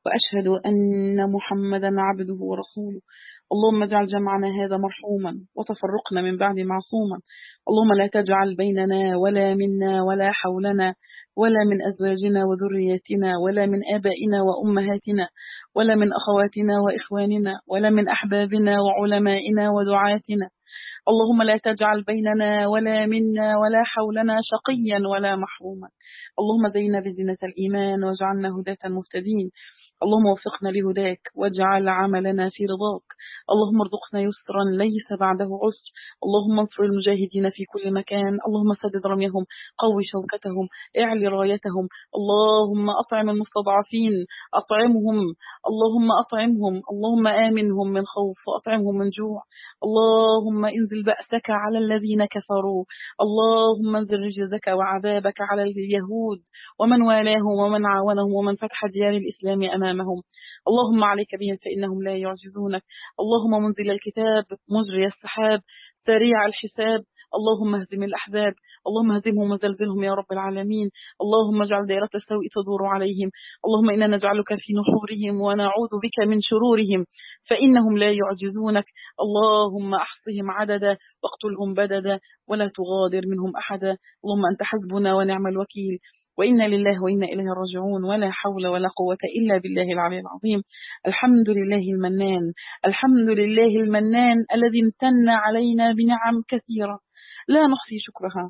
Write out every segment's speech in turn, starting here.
وأشهد أن محمدا عبده ورسوله اللهم اجعل جمعنا هذا مرحوما وتفرقنا من بعد معصوما اللهم لا تجعل بيننا ولا منا ولا حولنا ولا من أزواجنا وذرياتنا ولا من آبائنا وأمهاتنا ولا من أخواتنا وإخواننا ولا من أحبابنا وعلمائنا ودعاتنا اللهم لا تجعل بيننا ولا منا ولا حولنا شقيا ولا محروما اللهم زينا بزينة الإيمان واجعلنا هداة مهتدين اللهم وفقنا لهداك واجعل عملنا في رضاك اللهم ارزقنا يسرا ليس بعده عسر اللهم انصر المجاهدين في كل مكان اللهم سدد رميهم قوي شوكتهم اعل رايتهم اللهم أطعم المستضعفين أطعمهم اللهم أطعمهم اللهم آمنهم من خوف وأطعمهم من جوع اللهم انزل بأسك على الذين كفروا اللهم انزل رجزك وعذابك على اليهود ومن والاهم ومن عاونهم ومن فتح ديار الإسلام أمامهم اللهم عليك بهم فإنهم لا يعجزونك اللهم منزل الكتاب مجري السحاب سريع الحساب اللهم اهزم الأحزاب اللهم اهزمهم وزلزلهم يا رب العالمين اللهم اجعل دائرة السوء تدور عليهم اللهم إنا نجعلك في نحورهم ونعوذ بك من شرورهم فإنهم لا يعجزونك اللهم أحصهم عددا واقتلهم بددا ولا تغادر منهم أحدا اللهم أنت حسبنا ونعم الوكيل وإنا لله وإنا إليه راجعون ولا حول ولا قوة إلا بالله العلي العظيم الحمد لله المنان الحمد لله المنان الذي امتن علينا بنعم كثيرة لا نحصي شكرها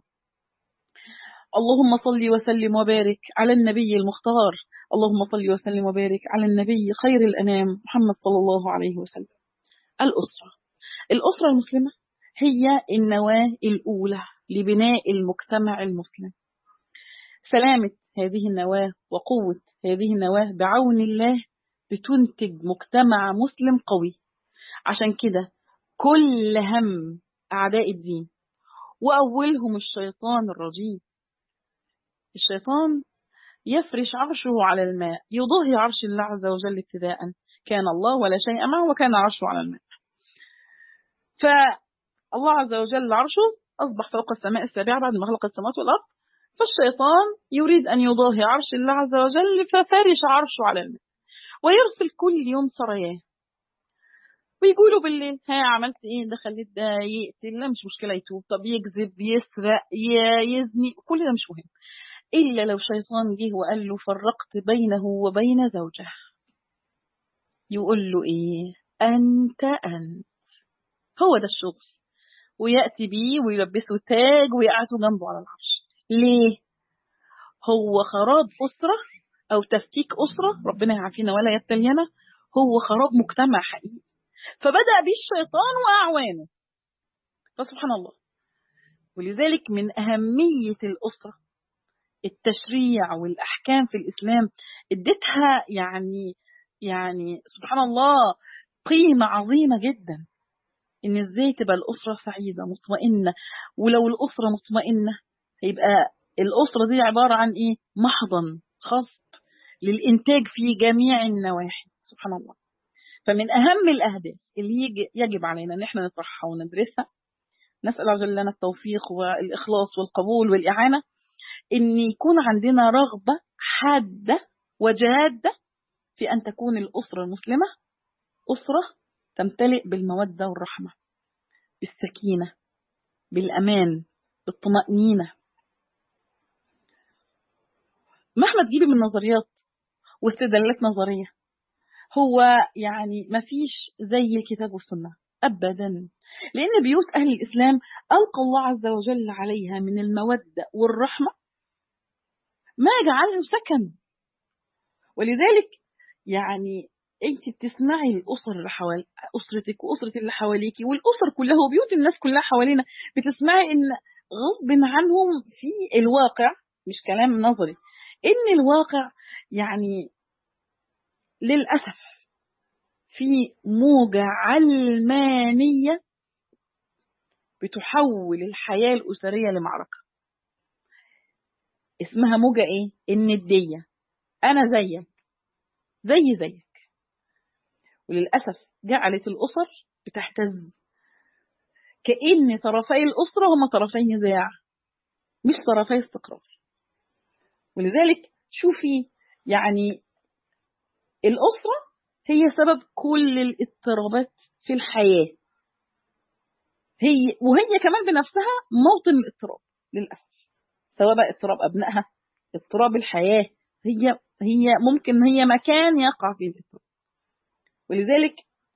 اللهم صل وسلم وبارك على النبي المختار اللهم صل وسلم وبارك على النبي خير الأنام محمد صلى الله عليه وسلم الأسرة الأسرة المسلمة هي النواة الأولى لبناء المجتمع المسلم سلامة هذه النواة وقوة هذه النواة بعون الله بتنتج مجتمع مسلم قوي عشان كده كل هم أعداء الدين وأولهم الشيطان الرجيم الشيطان يفرش عرشه على الماء يضاهي عرش الله عز وجل ابتداء كان الله ولا شيء معه وكان عرشه على الماء فالله عز وجل عرشه أصبح فوق السماء السابعة بعد ما خلق السماوات والأرض فالشيطان يريد أن يضاهي عرش الله عز وجل ففرش عرشه على الماء ويرسل كل يوم سريان ويقولوا بالليل ها عملت ايه ده خليت ده يقتل لا مش مشكله يتوب طب يكذب يسرق يزني كل ده مش مهم الا لو شيطان جه وقال له فرقت بينه وبين زوجه يقول له ايه انت انت هو ده الشغل وياتي بيه ويلبسه تاج ويقعده جنبه على العرش ليه هو خراب اسره او تفكيك اسره ربنا يعافينا ولا يبتلينا هو خراب مجتمع حقيقي فبدأ به الشيطان وأعوانه فسبحان الله ولذلك من أهمية الأسرة التشريع والأحكام في الإسلام اديتها يعني يعني سبحان الله قيمة عظيمة جدا إن إزاي تبقى الأسرة سعيدة مطمئنة ولو الأسرة مطمئنة هيبقى الأسرة دي عبارة عن إيه محضن خصب للإنتاج في جميع النواحي سبحان الله فمن أهم الأهداف اللي يجب علينا أن احنا نطرحها وندرسها نسأل عز وجل لنا التوفيق والإخلاص والقبول والإعانة أن يكون عندنا رغبة حادة وجادة في أن تكون الأسرة المسلمة أسرة تمتلئ بالمودة والرحمة بالسكينة بالأمان بالطمأنينة مهما تجيبي من نظريات واستدلالات نظريه هو يعني ما فيش زي الكتاب والسنة أبدا لأن بيوت أهل الإسلام ألقى الله عز وجل عليها من المودة والرحمة ما جعله سكن ولذلك يعني انت بتسمعي الاسر اللي حوالي اسرتك واسره اللي حواليكي والاسر كلها وبيوت الناس كلها حوالينا بتسمعي ان غصب عنهم في الواقع مش كلام نظري ان الواقع يعني للأسف في موجة علمانية بتحول الحياة الأسرية لمعركة اسمها موجة ايه؟ الندية أنا زيك زي زيك وللأسف جعلت الأسر بتهتز كأن طرفي الأسرة هما طرفي نزاع مش طرفي استقرار ولذلك شوفي يعني الأسرة هي سبب كل الاضطرابات في الحياة هي وهي كمان بنفسها موطن الاضطراب للأسف سواء بقى اضطراب أبنائها اضطراب الحياة هي هي ممكن هي مكان يقع فيه الاضطراب ولذلك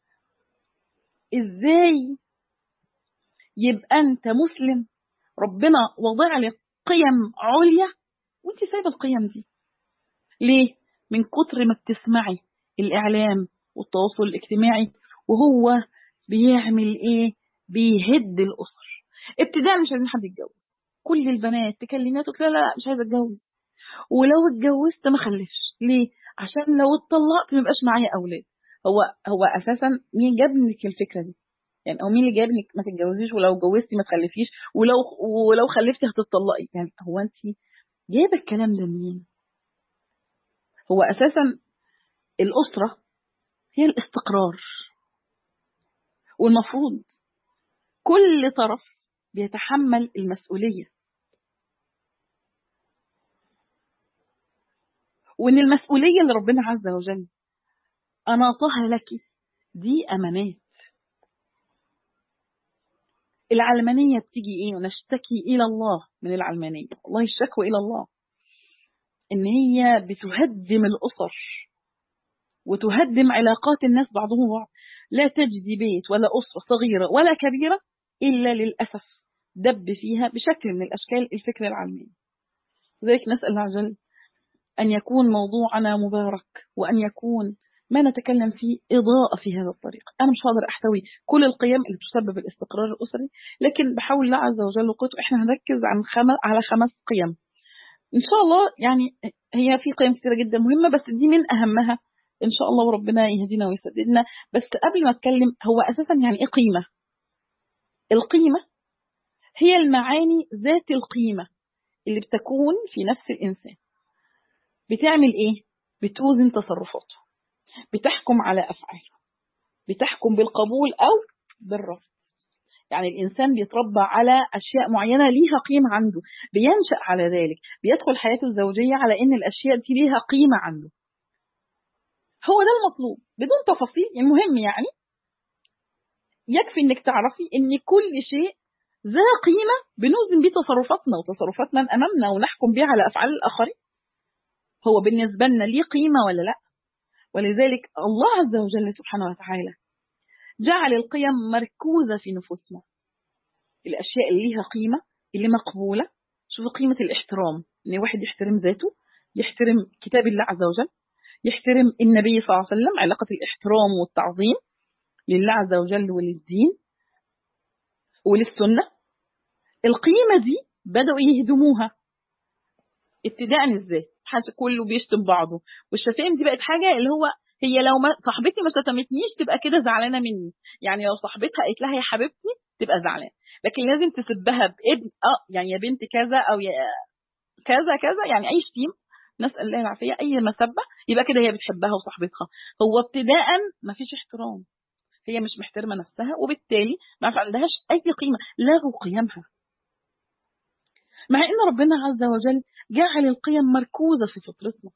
ازاي يبقى انت مسلم ربنا وضع لك قيم عليا وانت سايبه القيم دي ليه من كتر ما بتسمعي الاعلام والتواصل الاجتماعي وهو بيعمل ايه بيهد الاسر ابتداء مش عايزين حد يتجوز كل البنات تكلميها تقول لا لا مش عايزه اتجوز ولو اتجوزت ما خلفش ليه عشان لو اتطلقت ما يبقاش معايا اولاد هو هو اساسا مين جاب لك الفكره دي يعني او مين اللي جاب لك ما تتجوزيش ولو اتجوزتي ما تخلفيش ولو ولو خلفتي هتطلقي يعني هو انت جايبه الكلام ده منين هو اساسا الاسره هي الاستقرار والمفروض كل طرف بيتحمل المسؤوليه وان المسؤوليه اللي ربنا عز وجل اناطها لك دي امانات العلمانيه بتيجي ايه ونشتكي الى الله من العلمانيه والله الشكوى الى الله ان هي بتهدم الاسر وتهدم علاقات الناس بعضهم بعض لا تجدي بيت ولا اسره صغيره ولا كبيره الا للاسف دب فيها بشكل من الاشكال الفكر العلماني لذلك نسال الله عز وجل أن يكون موضوعنا مبارك وأن يكون ما نتكلم فيه إضاءة في هذا الطريق أنا مش هقدر أحتوي كل القيم اللي تسبب الاستقرار الأسري لكن بحاول الله عز وجل وقوته إحنا هنركز عن خمس على خمس قيم إن شاء الله يعني هي في قيم كثيرة جدا مهمة بس دي من أهمها إن شاء الله وربنا يهدينا ويسددنا بس قبل ما أتكلم هو أساسا يعني إيه قيمة القيمة هي المعاني ذات القيمة اللي بتكون في نفس الإنسان بتعمل ايه بتوزن تصرفاته بتحكم على افعاله بتحكم بالقبول او بالرفض يعني الانسان بيتربى على اشياء معينه ليها قيمه عنده بينشا على ذلك بيدخل حياته الزوجيه على ان الاشياء دي ليها قيمه عنده هو ده المطلوب بدون تفاصيل المهم يعني يكفي انك تعرفي ان كل شيء ذا قيمه بنوزن بيه تصرفاتنا وتصرفات من امامنا ونحكم بيه على افعال الاخرين هو بالنسبة لنا ليه قيمة ولا لا ولذلك الله عز وجل سبحانه وتعالى جعل القيم مركوزة في نفوسنا الأشياء اللي ليها قيمة اللي مقبولة شوف قيمة الاحترام إن واحد يحترم ذاته يحترم كتاب الله عز وجل يحترم النبي صلى الله عليه وسلم علاقة الاحترام والتعظيم لله عز وجل وللدين وللسنة القيمة دي بدأوا يهدموها ابتداء ازاي حاجه كله بيشتم بعضه والشتائم دي بقت حاجه اللي هو هي لو ما صاحبتي ما شتمتنيش تبقى كده زعلانه مني يعني لو صاحبتها قالت لها يا حبيبتي تبقى زعلانه لكن لازم تسبها بابن اه يعني يا بنت كذا او يا كذا كذا يعني اي شتيم نسال الله العافيه اي مسبه يبقى كده هي بتحبها وصاحبتها هو ابتداء ما فيش احترام هي مش محترمه نفسها وبالتالي ما عندهاش اي قيمه لغوا قيمها مع ان ربنا عز وجل جعل القيم مركوزه في فطرتنا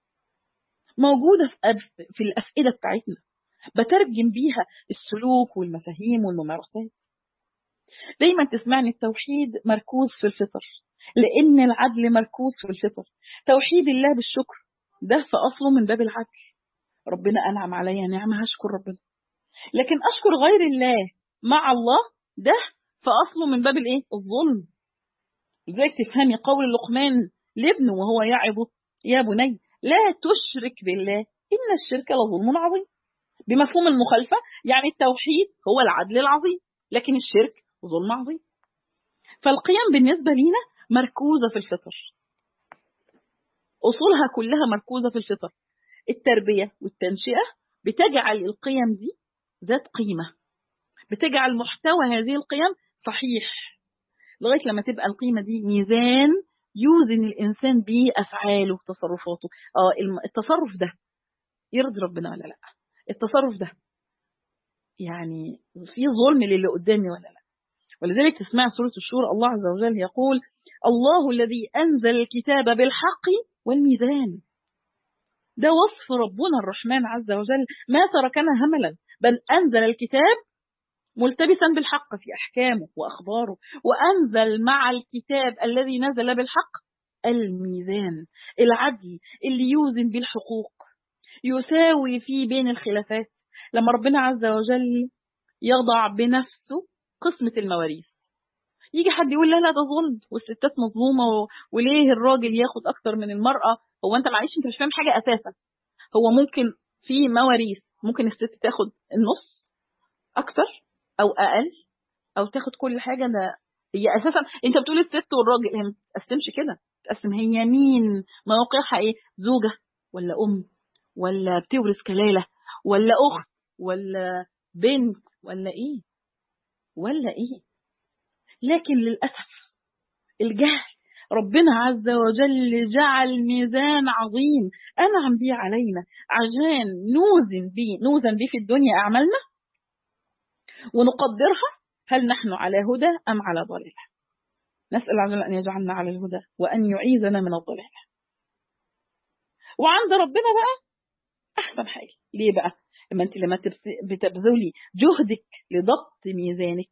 موجوده في في الافئده بتاعتنا بترجم بيها السلوك والمفاهيم والممارسات دايما تسمعني التوحيد مركوز في الفطر لان العدل مركوز في الفطر توحيد الله بالشكر ده في اصله من باب العدل ربنا انعم عليا نعمه هشكر ربنا لكن اشكر غير الله مع الله ده في اصله من باب الايه الظلم لذلك تفهمي قول لقمان لابنه وهو يعظه يا بني لا تشرك بالله إن الشرك لظلم عظيم بمفهوم المخالفة يعني التوحيد هو العدل العظيم لكن الشرك ظلم عظيم فالقيم بالنسبة لنا مركوزة في الفطر أصولها كلها مركوزة في الفطر التربية والتنشئة بتجعل القيم دي ذات قيمة بتجعل محتوى هذه القيم صحيح لغايه لما تبقى القيمه دي ميزان يوزن الانسان بيه افعاله وتصرفاته اه التصرف ده يرضي ربنا ولا لا التصرف ده يعني في ظلم للي قدامي ولا لا ولذلك تسمع سوره الشورى الله عز وجل يقول الله الذي انزل الكتاب بالحق والميزان ده وصف ربنا الرحمن عز وجل ما تركنا هملا بل أنزل الكتاب ملتبسا بالحق في أحكامه وأخباره وأنزل مع الكتاب الذي نزل بالحق الميزان العدل اللي يوزن بالحقوق يساوي فيه بين الخلافات لما ربنا عز وجل يضع بنفسه قسمة المواريث يجي حد يقول لا لا ده ظلم والستات مظلومة وليه الراجل ياخد أكتر من المرأة هو أنت معلش أنت مش فاهم حاجة أساسا هو ممكن في مواريث ممكن الست تاخد النص أكتر أو أقل أو تاخد كل حاجة ده هي أساسا أنت بتقول الست والراجل هي ما بتقسمش كده بتقسم هي مين موقعها إيه زوجة ولا أم ولا بتورث كلالة ولا أخت ولا بنت ولا إيه ولا إيه لكن للأسف الجهل ربنا عز وجل جعل ميزان عظيم أنعم به علينا عشان نوزن به نوزن به في الدنيا أعمالنا ونقدرها هل نحن على هدى أم على ضلالة نسأل عز وجل أن يجعلنا على الهدى وأن يعيذنا من الضلالة وعند ربنا بقى أحسن حاجة ليه بقى لما أنت لما بتبذلي جهدك لضبط ميزانك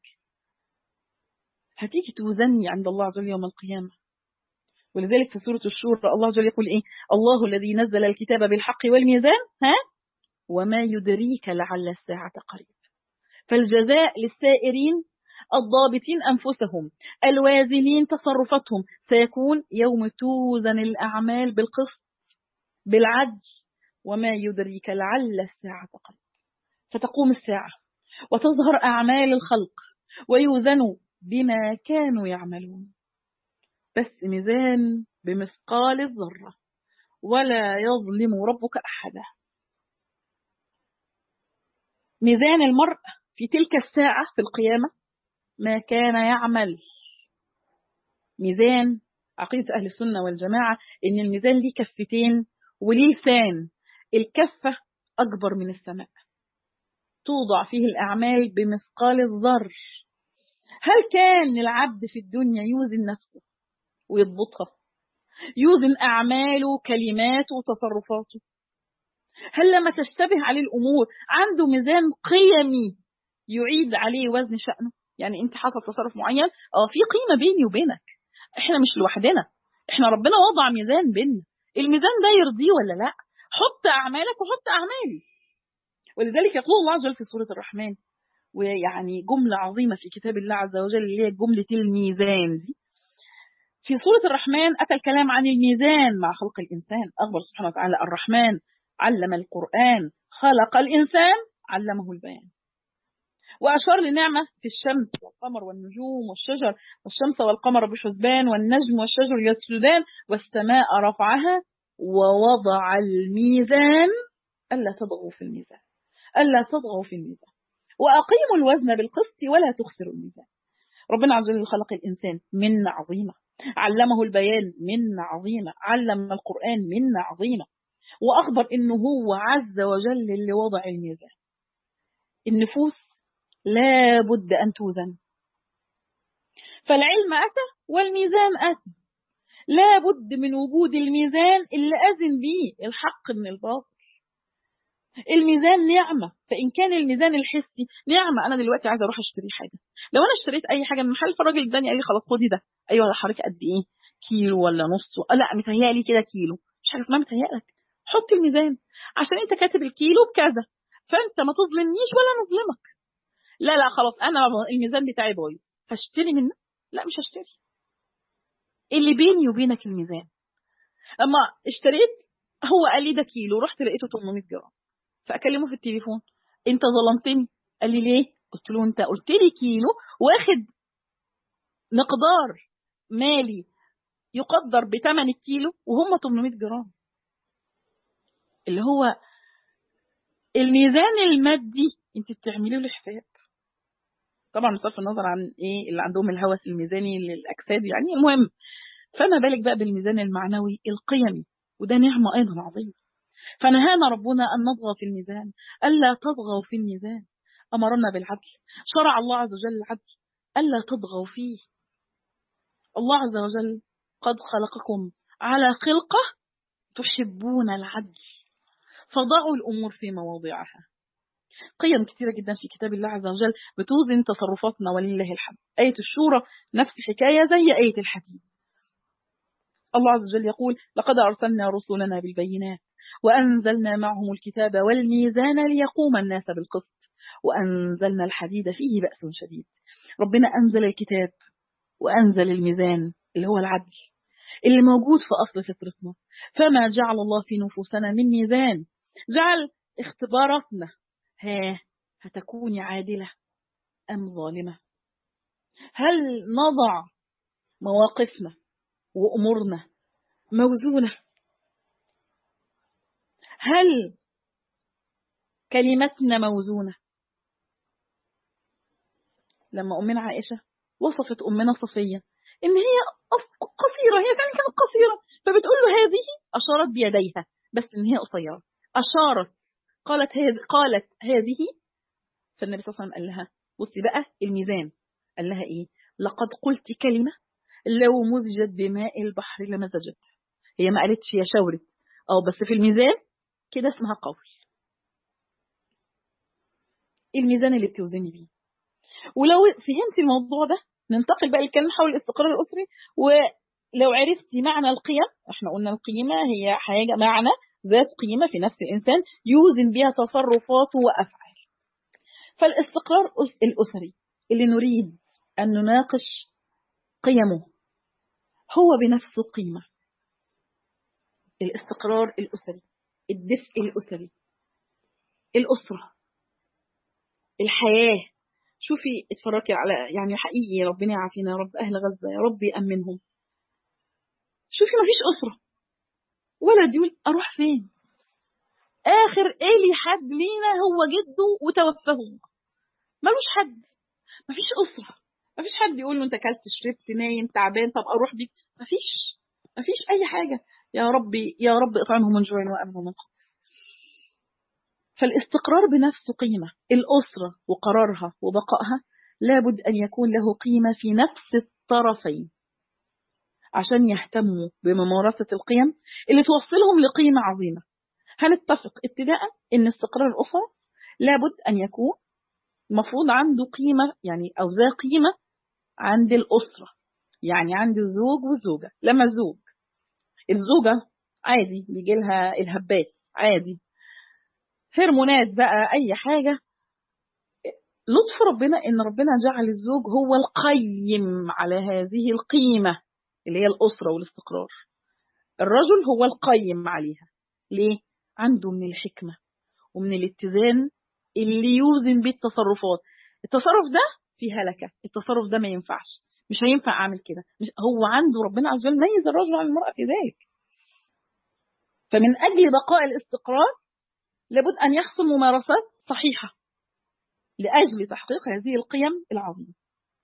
هتيجي توزني عند الله عز وجل يوم القيامة ولذلك في سورة الشورى الله عز وجل يقول إيه الله الذي نزل الكتاب بالحق والميزان ها وما يدريك لعل الساعة قريب فالجزاء للسائرين الضابطين أنفسهم الوازنين تصرفاتهم سيكون يوم توزن الأعمال بالقسط بالعدل وما يدريك لعل الساعة قريب فتقوم الساعة وتظهر أعمال الخلق ويوزنوا بما كانوا يعملون بس ميزان بمثقال الذرة ولا يظلم ربك أحدا ميزان المرء في تلك الساعة في القيامة ما كان يعمل ميزان عقيدة أهل السنة والجماعة إن الميزان ليه كفتين وليه لسان الكفة أكبر من السماء توضع فيه الأعمال بمثقال الذر هل كان العبد في الدنيا يوزن نفسه ويضبطها يوزن أعماله كلماته وتصرفاته هل لما تشتبه عليه الأمور عنده ميزان قيمي يعيد عليه وزن شأنه يعني انت حصل تصرف معين اه في قيمة بيني وبينك احنا مش لوحدنا احنا ربنا وضع ميزان بيننا الميزان ده يرضيه ولا لا حط أعمالك وحط أعمالي ولذلك يقول الله عز وجل في سورة الرحمن ويعني جملة عظيمة في كتاب الله عز وجل اللي هي جملة الميزان دي في سورة الرحمن أتى الكلام عن الميزان مع خلق الإنسان أخبر سبحانه وتعالى الرحمن علم القرآن خلق الإنسان علمه البيان وأشار لنعمة في الشمس والقمر والنجوم والشجر والشمس والقمر بحسبان والنجم والشجر يسجدان والسماء رفعها ووضع الميزان ألا تضغوا في الميزان ألا تضغوا في الميزان وأقيموا الوزن بالقسط ولا تخسروا الميزان ربنا عز وجل خلق الإنسان من عظيمة علمه البيان من عظيمة علم القرآن من عظيمة وأخبر إنه هو عز وجل اللي وضع الميزان النفوس لا بد أن توزن فالعلم أتى والميزان أتى لا بد من وجود الميزان اللي أذن به الحق من الباطل الميزان نعمة فإن كان الميزان الحسي نعمة أنا دلوقتي عايزة أروح أشتري حاجة لو أنا اشتريت أي حاجة من محل فالراجل اداني قال لي خلاص خدي ده أيوه حضرتك قد إيه كيلو ولا نص لا متهيألي كده كيلو مش حاجة اسمها متهيألك حط الميزان عشان أنت كاتب الكيلو بكذا فأنت ما تظلمنيش ولا نظلمك لا لا خلاص أنا الميزان بتاعي بايظ هشتري منه لا مش هشتري اللي بيني وبينك الميزان اما اشتريت هو قال لي ده كيلو رحت لقيته 800 جرام فاكلمه في التليفون انت ظلمتني قال لي ليه قلت له انت قلت لي كيلو واخد مقدار مالي يقدر بثمن الكيلو وهم 800 جرام اللي هو الميزان المادي انت بتعملي له حساب طبعا بصرف النظر عن ايه اللي عندهم الهوس الميزاني للاجساد يعني المهم فما بالك بقى بالميزان المعنوي القيمي وده نعمه ايضا عظيمه فنهانا ربنا ان نطغى في الميزان الا تطغوا في الميزان امرنا بالعدل شرع الله عز وجل العدل الا تطغوا فيه الله عز وجل قد خلقكم على خلقه تحبون العدل فضعوا الأمور في مواضعها قيم كثيرة جدا في كتاب الله عز وجل بتوزن تصرفاتنا ولله الحمد آية الشورى نفس حكاية زي آية الحديد الله عز وجل يقول لقد أرسلنا رسلنا بالبينات وأنزلنا معهم الكتاب والميزان ليقوم الناس بالقسط وأنزلنا الحديد فيه بأس شديد ربنا أنزل الكتاب وأنزل الميزان اللي هو العدل اللي موجود في أصل فطرتنا فما جعل الله في نفوسنا من ميزان جعل اختباراتنا ها هتكوني عادلة أم ظالمة هل نضع مواقفنا وأمورنا موزونة هل كلمتنا موزونة لما أمنا عائشة وصفت أمنا صفية إن هي قصيرة هي كانت كانت قصيرة فبتقول له هذه أشارت بيديها بس إن هي قصيرة أشارت قالت هذه قالت هذه فالنبي صلى الله عليه وسلم قال لها بصي بقى الميزان قال لها إيه لقد قلت كلمة لو مزجت بماء البحر لمزجت هي ما قالتش هي شاورت أو بس في الميزان كده اسمها قول الميزان اللي بتوزني بيه ولو فهمتي الموضوع ده ننتقل بقى للكلام حول الاستقرار الأسري ولو عرفتي معنى القيم احنا قلنا القيمة هي حاجة معنى ذات قيمة في نفس الإنسان يوزن بها تصرفاته وأفعاله فالاستقرار الأسري اللي نريد أن نناقش قيمه هو بنفسه قيمة الاستقرار الأسري الدفء الأسري الأسرة الحياة شوفي اتفرجي على يعني حقيقي ربنا يعافينا يا رب أهل غزة يا رب يأمنهم شوفي ما فيش أسرة ولد يقول أروح فين آخر إلي حد لينا هو جده وتوفاهم ملوش حد ما فيش أسرة ما فيش حد يقول له أنت كلت شربت نايم تعبان طب أروح بيك ما فيش ما فيش أي حاجة يا ربي يا رب اطعمهم من جوع وأمنهم من خوف فالاستقرار بنفسه قيمة الأسرة وقرارها وبقائها لابد أن يكون له قيمة في نفس الطرفين عشان يهتموا بممارسة القيم اللي توصلهم لقيمة عظيمة هنتفق ابتداء أن استقرار الأسرة لابد أن يكون المفروض عنده قيمة يعني أو ذا قيمة عند الأسرة يعني عند الزوج والزوجة لما الزوج الزوجة عادي بيجي لها الهبات عادي هرمونات بقى أي حاجة لطف ربنا إن ربنا جعل الزوج هو القيم على هذه القيمة اللي هي الأسرة والاستقرار الرجل هو القيم عليها ليه؟ عنده من الحكمة ومن الاتزان اللي يوزن بيه التصرفات التصرف ده فيه هلكة التصرف ده ما ينفعش مش هينفع أعمل كده مش هو عنده ربنا عز وجل ميز الرجل عن المرأة في ذلك فمن أجل بقاء الاستقرار لابد أن يحصل ممارسات صحيحة لأجل تحقيق هذه القيم العظيمة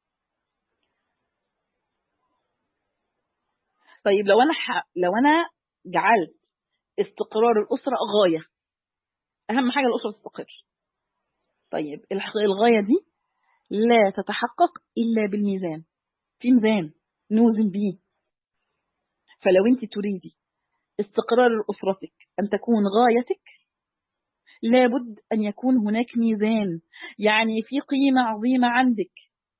طيب لو أنا ح... لو أنا جعلت استقرار الأسرة غاية أهم حاجة الأسرة تستقر طيب الغاية دي لا تتحقق إلا بالميزان في ميزان نوزن بيه فلو أنت تريدي استقرار أسرتك أن تكون غايتك لابد أن يكون هناك ميزان يعني في قيمة عظيمة عندك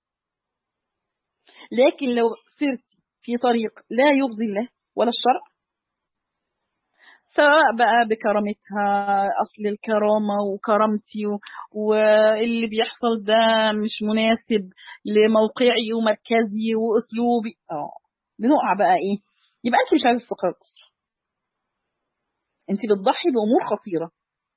لكن لو سرت في طريق لا يرضي الله ولا الشرع سواء بقى بكرامتها أصل الكرامة وكرامتي واللي بيحصل ده مش مناسب لموقعي ومركزي وأسلوبي اه بنقع بقى إيه يبقى أنت مش عايزة استقرار الأسرة أنت بتضحي بأمور خطيرة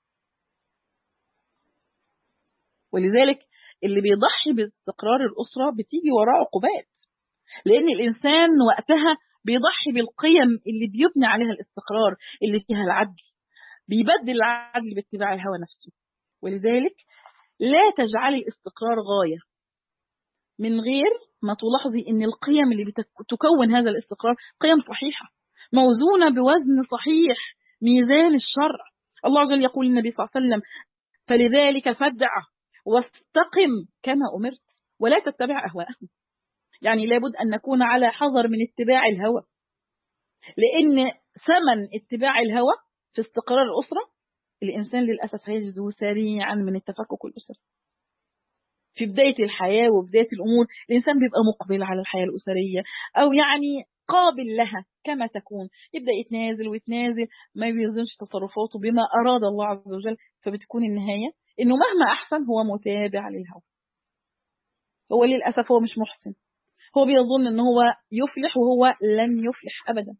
ولذلك اللي بيضحي باستقرار الأسرة بتيجي وراه عقوبات لأن الإنسان وقتها بيضحي بالقيم اللي بيبني عليها الاستقرار اللي فيها العدل بيبدل العدل باتباع الهوى نفسه ولذلك لا تجعلي الاستقرار غاية من غير ما تلاحظي ان القيم اللي بتكون هذا الاستقرار قيم صحيحة موزونة بوزن صحيح ميزان الشرع الله عز وجل يقول للنبي صلى الله عليه وسلم فلذلك فدع واستقم كما أمرت ولا تتبع أهواءهم يعني لابد أن نكون على حذر من اتباع الهوى لأن ثمن اتباع الهوى في استقرار الأسرة الإنسان للأسف هيجده سريعا من التفكك الأسري في بداية الحياة وبداية الأمور الإنسان بيبقى مقبل على الحياة الأسرية أو يعني قابل لها كما تكون يبدأ يتنازل ويتنازل ما بيوزنش تصرفاته بما أراد الله عز وجل فبتكون النهاية إنه مهما أحسن هو متابع للهوى هو للأسف هو مش محسن هو بيظن إن هو يفلح وهو لن يفلح أبدا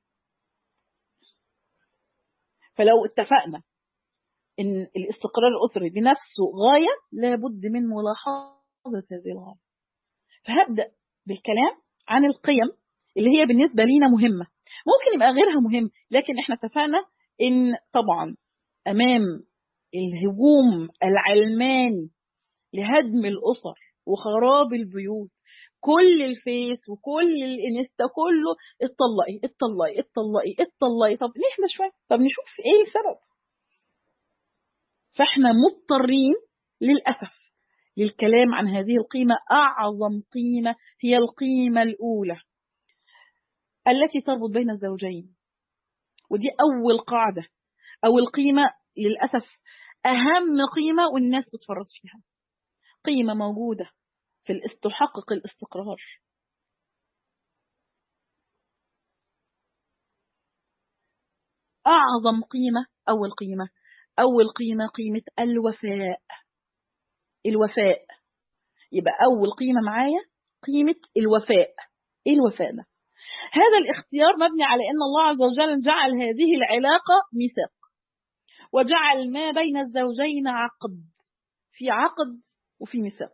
فلو اتفقنا ان الاستقرار الاسري بنفسه غايه لابد من ملاحظه هذه الغايه فهبدا بالكلام عن القيم اللي هي بالنسبه لينا مهمه ممكن يبقى غيرها مهم لكن احنا اتفقنا ان طبعا امام الهجوم العلماني لهدم الاسر وخراب البيوت كل الفيس وكل الانستا كله اتطلقي اتطلقي اتطلقي اتطلقي طب نهدى شويه طب نشوف ايه السبب فاحنا مضطرين للأسف للكلام عن هذه القيمة أعظم قيمة هي القيمة الأولى التي تربط بين الزوجين ودي أول قاعدة أو القيمة للأسف أهم قيمة والناس بتفرط فيها قيمة موجودة في تحقق الاستقرار أعظم قيمة أول قيمة أول قيمة قيمة الوفاء الوفاء يبقى أول قيمة معايا قيمة الوفاء إيه الوفاء ده؟ هذا الاختيار مبني على أن الله عز وجل جعل هذه العلاقة ميثاق وجعل ما بين الزوجين عقد في عقد وفي ميثاق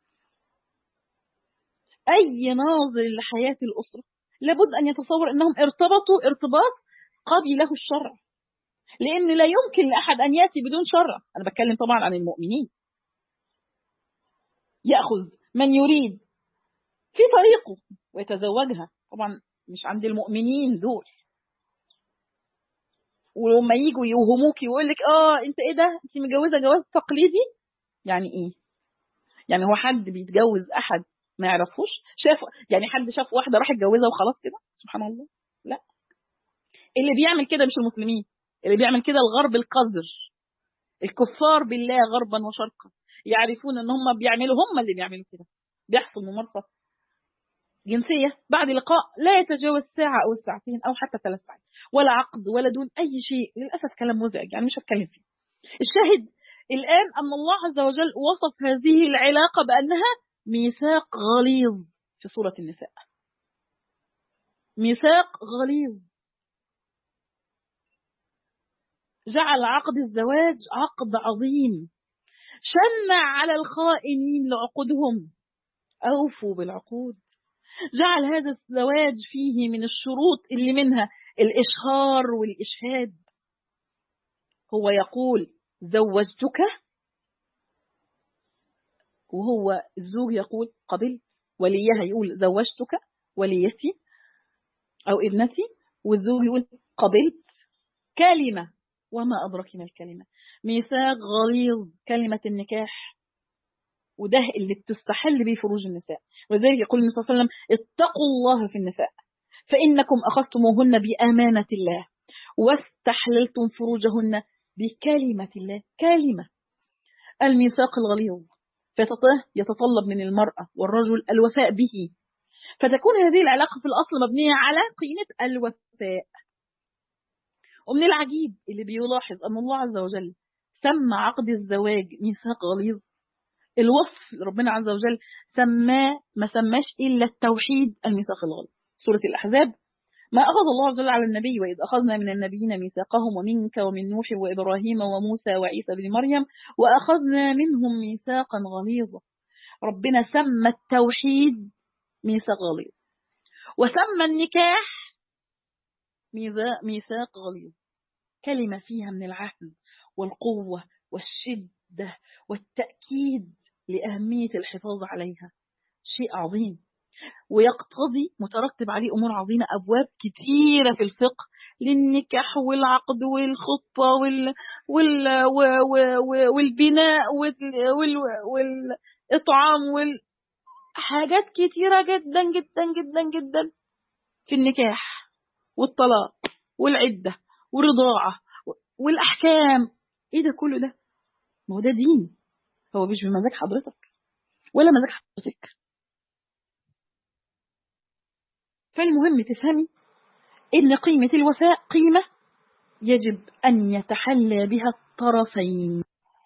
أي ناظر لحياة الأسرة لابد أن يتصور أنهم ارتبطوا ارتباط قبله الشرع لأن لا يمكن لأحد أن يأتي بدون شرع أنا بتكلم طبعا عن المؤمنين يأخذ من يريد في طريقه ويتزوجها طبعا مش عند المؤمنين دول ولما يجوا يوهموك يقول لك اه انت ايه ده انت متجوزه جواز تقليدي يعني ايه يعني هو حد بيتجوز احد ما يعرفوش شاف يعني حد شاف واحده راح يتجوزها وخلاص كده سبحان الله لا اللي بيعمل كده مش المسلمين اللي بيعمل كده الغرب القذر الكفار بالله غربا وشرقا يعرفون ان هم بيعملوا هم اللي بيعملوا كده بيحصل ممارسه جنسيه بعد لقاء لا يتجاوز ساعه او ساعتين او حتى ثلاث ساعات ولا عقد ولا دون اي شيء للاسف كلام مزعج يعني مش هتكلم فيه الشاهد الان ان الله عز وجل وصف هذه العلاقه بانها ميثاق غليظ في سوره النساء ميثاق غليظ جعل عقد الزواج عقد عظيم شنع على الخائنين لعقودهم أوفوا بالعقود جعل هذا الزواج فيه من الشروط اللي منها الإشهار والإشهاد هو يقول زوجتك وهو الزوج يقول قبل وليها يقول زوجتك وليتي أو ابنتي والزوج يقول قبلت كلمة وما أدرك ما الكلمة ميثاق غليظ كلمة النكاح وده اللي بتستحل به فروج النساء ولذلك يقول النبي صلى الله عليه وسلم اتقوا الله في النساء فإنكم أخذتموهن بأمانة الله واستحللتم فروجهن بكلمة الله كلمة الميثاق الغليظ يتطلب من المرأة والرجل الوفاء به فتكون هذه العلاقة في الأصل مبنية على قيمة الوفاء ومن العجيب اللي بيلاحظ أن الله عز وجل سمى عقد الزواج ميثاق غليظ الوصف ربنا عز وجل سماه ما سماش إلا التوحيد الميثاق الغليظ سورة الأحزاب ما أخذ الله عز وجل على النبي وإذ أخذنا من النبيين ميثاقهم ومنك ومن نوح وإبراهيم وموسى وعيسى بن مريم وأخذنا منهم ميثاقا غليظا ربنا سمى التوحيد ميثاق غليظ وسمى النكاح ميثاق غليظ كلمة فيها من العهد والقوة والشدة والتأكيد لأهمية الحفاظ عليها شيء عظيم ويقتضي مترتب عليه أمور عظيمة أبواب كثيرة في الفقه للنكاح والعقد والخطة وال... وال... والبناء وال... وال... والإطعام وال... حاجات كثيرة جدا جدا جدا جدا في النكاح والطلاق والعدة والرضاعة والأحكام ايه ده كله ده ما هو ده دين هو مش بمزاج حضرتك ولا مزاج حضرتك فالمهم تفهمي ان قيمة الوفاء قيمة يجب ان يتحلى بها الطرفين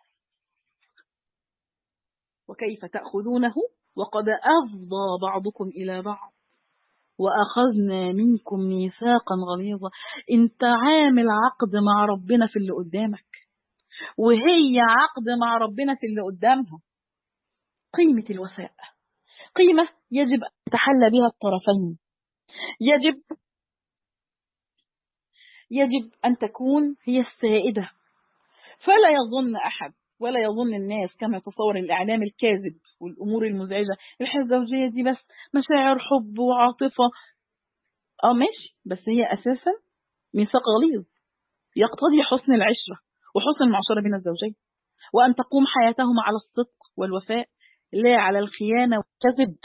وكيف تأخذونه وقد أفضى بعضكم إلى بعض وأخذنا منكم ميثاقا غليظا انت عامل عقد مع ربنا في اللي قدامك وهي عقد مع ربنا في اللي قدامها قيمة الوفاء قيمة يجب أن يتحلى بها الطرفين يجب يجب أن تكون هي السائدة فلا يظن أحد ولا يظن الناس كما يتصور الإعلام الكاذب والأمور المزعجة الحياة الزوجية دي بس مشاعر حب وعاطفة اه ماشي بس هي أساسا ميثاق غليظ يقتضي حسن العشرة وحسن المعاشرة بين الزوجين وأن تقوم حياتهما على الصدق والوفاء لا على الخيانة والكذب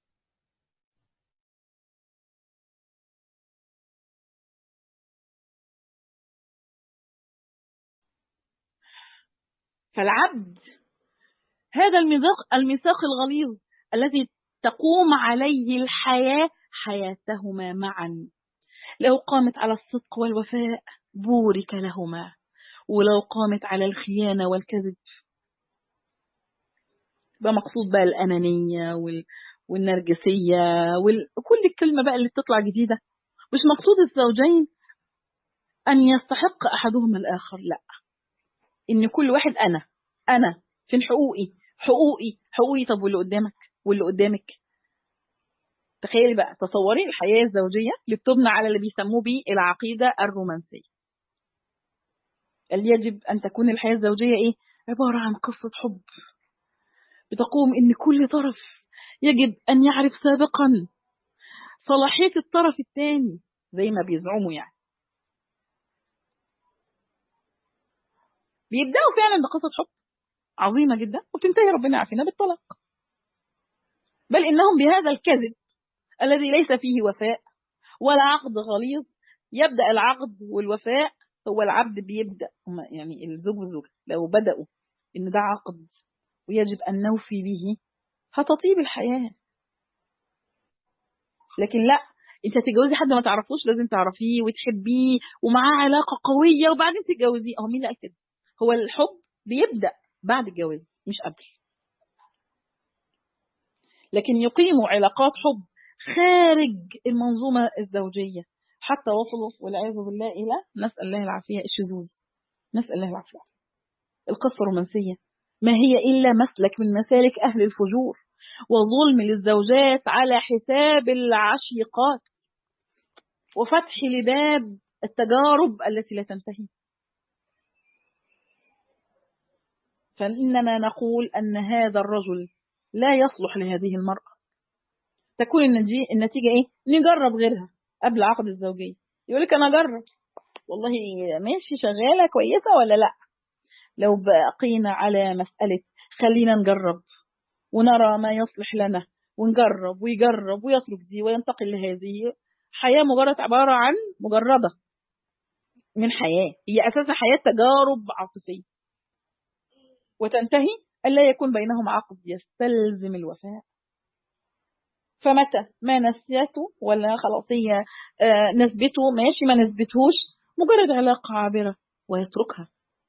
فالعبد هذا الميثاق الميثاق الغليظ الذي تقوم عليه الحياة حياتهما معا لو قامت على الصدق والوفاء بورك لهما ولو قامت على الخيانة والكذب بقى مقصود بقى الأنانية وال... والنرجسية وكل الكلمة بقى اللي بتطلع جديدة مش مقصود الزوجين أن يستحق أحدهما الآخر لا إن كل واحد أنا أنا فين حقوقي حقوقي حقوقي طب واللي قدامك واللي قدامك تخيلي بقى تصوري الحياة الزوجية اللي بتبنى على اللي بيسموه بيه العقيدة الرومانسية اللي يجب أن تكون الحياة الزوجية إيه عبارة عن قصة حب بتقوم إن كل طرف يجب أن يعرف سابقا صلاحية الطرف الثاني زي ما بيزعموا يعني بيبدأوا فعلا بقصة حب عظيمة جدا وتنتهي ربنا يعافينا بالطلاق بل إنهم بهذا الكذب الذي ليس فيه وفاء ولا عقد غليظ يبدأ العقد والوفاء هو العبد بيبدأ يعني الزوج والزوجة لو بدأوا إن ده عقد ويجب أن نوفي به هتطيب الحياة لكن لا انت هتتجوزي حد ما تعرفوش لازم تعرفيه وتحبيه ومعاه علاقة قوية وبعدين تتجوزيه اه مين اللي قال كده هو الحب بيبدأ بعد الجواز مش قبل لكن يقيموا علاقات حب خارج المنظومة الزوجية حتى وصلوا والعياذ بالله إلى نسأل الله العافية الشذوذ نسأل الله العافية القصة الرومانسية ما هي إلا مسلك من مسالك أهل الفجور وظلم للزوجات على حساب العشيقات وفتح لباب التجارب التي لا تنتهي فإننا نقول أن هذا الرجل لا يصلح لهذه المرأة تكون النتيجة إيه؟ نجرب غيرها قبل عقد الزوجية يقول لك أنا أجرب والله ماشي شغالة كويسة ولا لا لو بقينا على مسألة خلينا نجرب ونرى ما يصلح لنا ونجرب ويجرب ويترك دي وينتقل لهذه حياة مجرد عبارة عن مجردة من حياة هي أساسا حياة تجارب عاطفية وتنتهي ألا يكون بينهم عقد يستلزم الوفاء فمتى ما نسيته ولا خلاص هي آه نسبته ماشي ما نسبتهوش مجرد علاقة عابرة ويتركها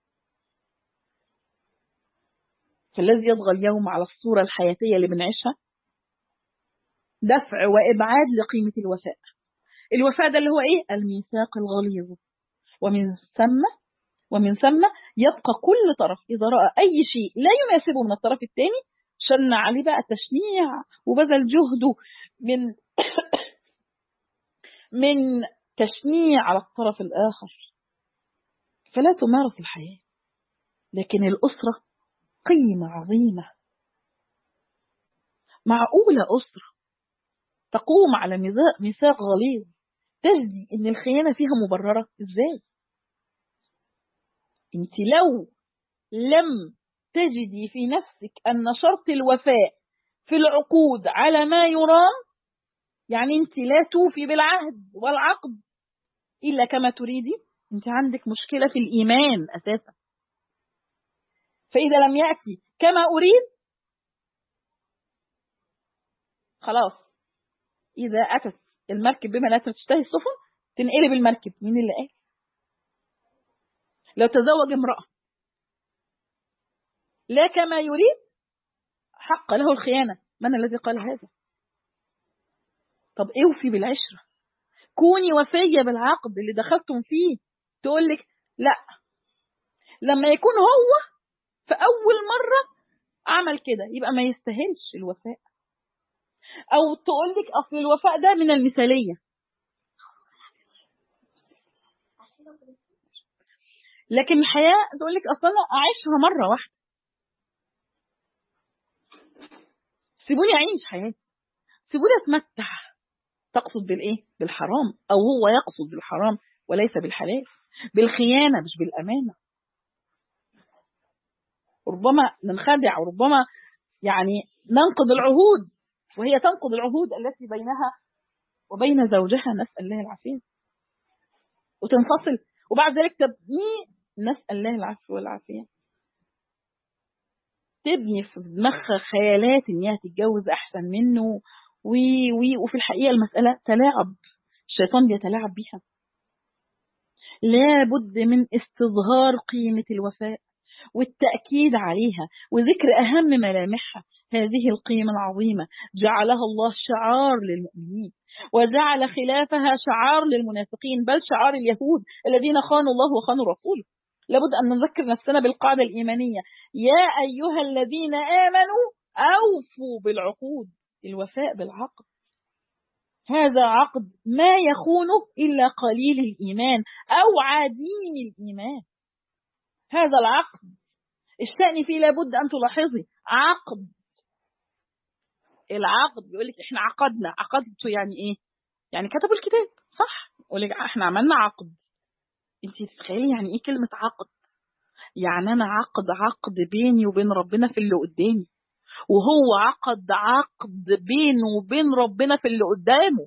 فالذي يطغى اليوم على الصورة الحياتية اللي بنعيشها دفع وإبعاد لقيمة الوفاء الوفاء ده اللي هو إيه؟ الميثاق الغليظ ومن ثم ومن ثم يبقى كل طرف إذا رأى أي شيء لا يناسبه من الطرف الثاني شن عليه بقى تشنيع وبذل جهده من من تشنيع على الطرف الآخر فلا تمارس الحياة لكن الأسرة قيمة عظيمة معقولة أسرة تقوم على ميثاق غليظ تجدي إن الخيانة فيها مبررة إزاي؟ أنت لو لم تجدي في نفسك أن شرط الوفاء في العقود على ما يرام يعني أنت لا توفي بالعهد والعقد إلا كما تريدي أنت عندك مشكلة في الإيمان أساسا فإذا لم يأتي كما أريد خلاص إذا أتت المركب بما لا تشتهي السفن تنقلب المركب مين اللي قال لو تزوج امرأة لا كما يريد حق له الخيانة من الذي قال هذا طب اوفي بالعشرة كوني وفية بالعقد اللي دخلتم فيه تقول لك لا لما يكون هو في أول مرة عمل كده يبقى ما يستاهلش الوفاء أو تقول لك أصل الوفاء ده من المثالية لكن الحياة تقول لك أصلا أعيشها مرة واحدة سيبوني أعيش حياتي سيبوني أتمتع تقصد بالإيه؟ بالحرام أو هو يقصد بالحرام وليس بالحلال بالخيانة مش بالأمانة ربما ننخدع وربما يعني ننقض العهود وهي تنقض العهود التي بينها وبين زوجها نسأل الله العافية وتنفصل وبعد ذلك تبني نسأل الله العفو والعافية تبني في دماغها خيالات ان هي تتجوز احسن منه وي وي وفي الحقيقه المساله تلاعب الشيطان بيتلاعب بيها لابد من استظهار قيمه الوفاء والتاكيد عليها وذكر اهم ملامحها هذه القيمة العظيمة جعلها الله شعار للمؤمنين وجعل خلافها شعار للمنافقين بل شعار اليهود الذين خانوا الله وخانوا رسوله لابد أن نذكر نفسنا بالقاعدة الإيمانية يا أيها الذين آمنوا أوفوا بالعقود الوفاء بالعقد هذا عقد ما يخونه إلا قليل الإيمان أو عديم الإيمان هذا العقد الشأن فيه لابد أن تلاحظي عقد العقد بيقول لك احنا عقدنا عقدته يعني ايه يعني كتبوا الكتاب صح يقول لك احنا عملنا عقد انت تتخيلي يعني ايه كلمه عقد يعني انا عقد عقد بيني وبين ربنا في اللي قدامي وهو عقد عقد بينه وبين ربنا في اللي قدامه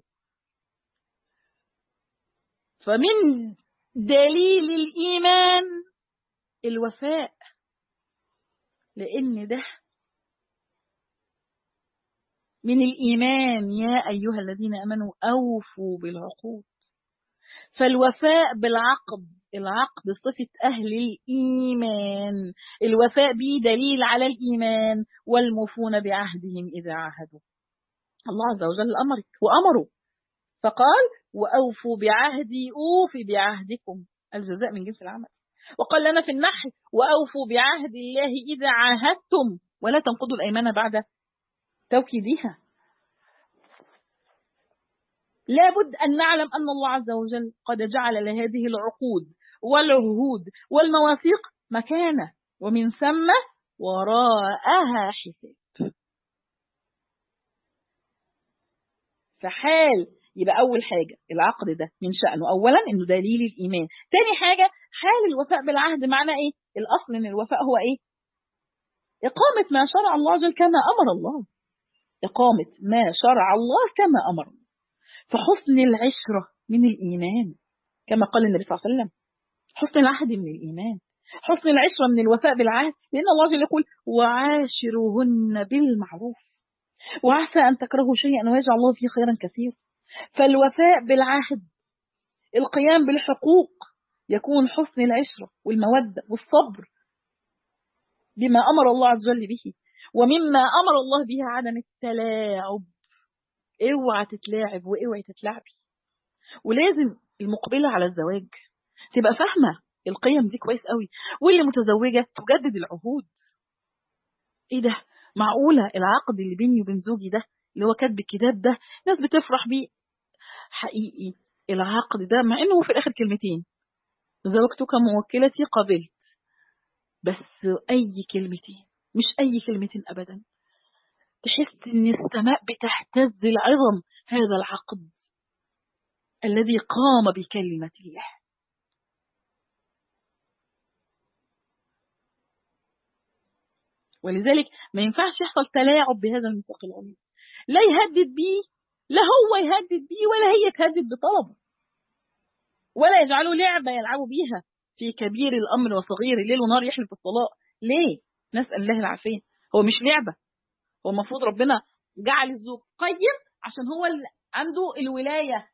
فمن دليل الايمان الوفاء لان ده من الإيمان يا أيها الذين أمنوا أوفوا بالعقود فالوفاء بالعقد العقد صفة أهل الإيمان الوفاء به دليل على الإيمان والموفون بعهدهم إذا عاهدوا الله عز وجل أمرك وأمروا فقال وأوفوا بعهدي أوفي بعهدكم الجزاء من جنس العمل وقال لنا في النحل وأوفوا بعهد الله إذا عاهدتم ولا تنقضوا الأيمان بعد توكيدها لابد أن نعلم أن الله عز وجل قد جعل لهذه العقود والعهود والمواثيق مكانة ومن ثم وراءها حساب فحال يبقى أول حاجة العقد ده من شأنه أولا إنه دليل الإيمان تاني حاجة حال الوفاء بالعهد معنى إيه الأصل إن الوفاء هو إيه إقامة ما شرع الله عز وجل كما أمر الله إقامة ما شرع الله كما أمر فحسن العشرة من الإيمان كما قال النبي صلى الله عليه وسلم حسن العهد من الإيمان حسن العشرة من الوفاء بالعهد لأن الله جل يقول وعاشروهن بالمعروف وعسى أن تكرهوا شيئا ويجعل الله فيه خيرا كثيرا فالوفاء بالعهد القيام بالحقوق يكون حسن العشرة والمودة والصبر بما أمر الله عز وجل به ومما أمر الله به عدم التلاعب اوعى تتلاعب واوعي تتلعبي ولازم المقبلة على الزواج تبقى فاهمة القيم دي كويس قوي واللي متزوجة تجدد العهود ايه ده معقولة العقد اللي بيني وبين زوجي ده اللي هو كاتب الكتاب ده ناس بتفرح بيه حقيقي العقد ده مع انه في الاخر كلمتين زوجتك موكلتي قبلت بس اي كلمتين مش اي كلمتين ابدا تحس ان السماء بتهتز العظم هذا العقد الذي قام بكلمة الله ولذلك ما ينفعش يحصل تلاعب بهذا الميثاق العظيم لا يهدد بيه لا هو يهدد بيه ولا هي تهدد بطلبه ولا يجعلوا لعبة يلعبوا بيها في كبير الأمر وصغير الليل ونهار يحلف الطلاق ليه؟ نسال الله العافيه هو مش لعبه هو المفروض ربنا جعل الزوج قيم عشان هو اللي عنده الولايه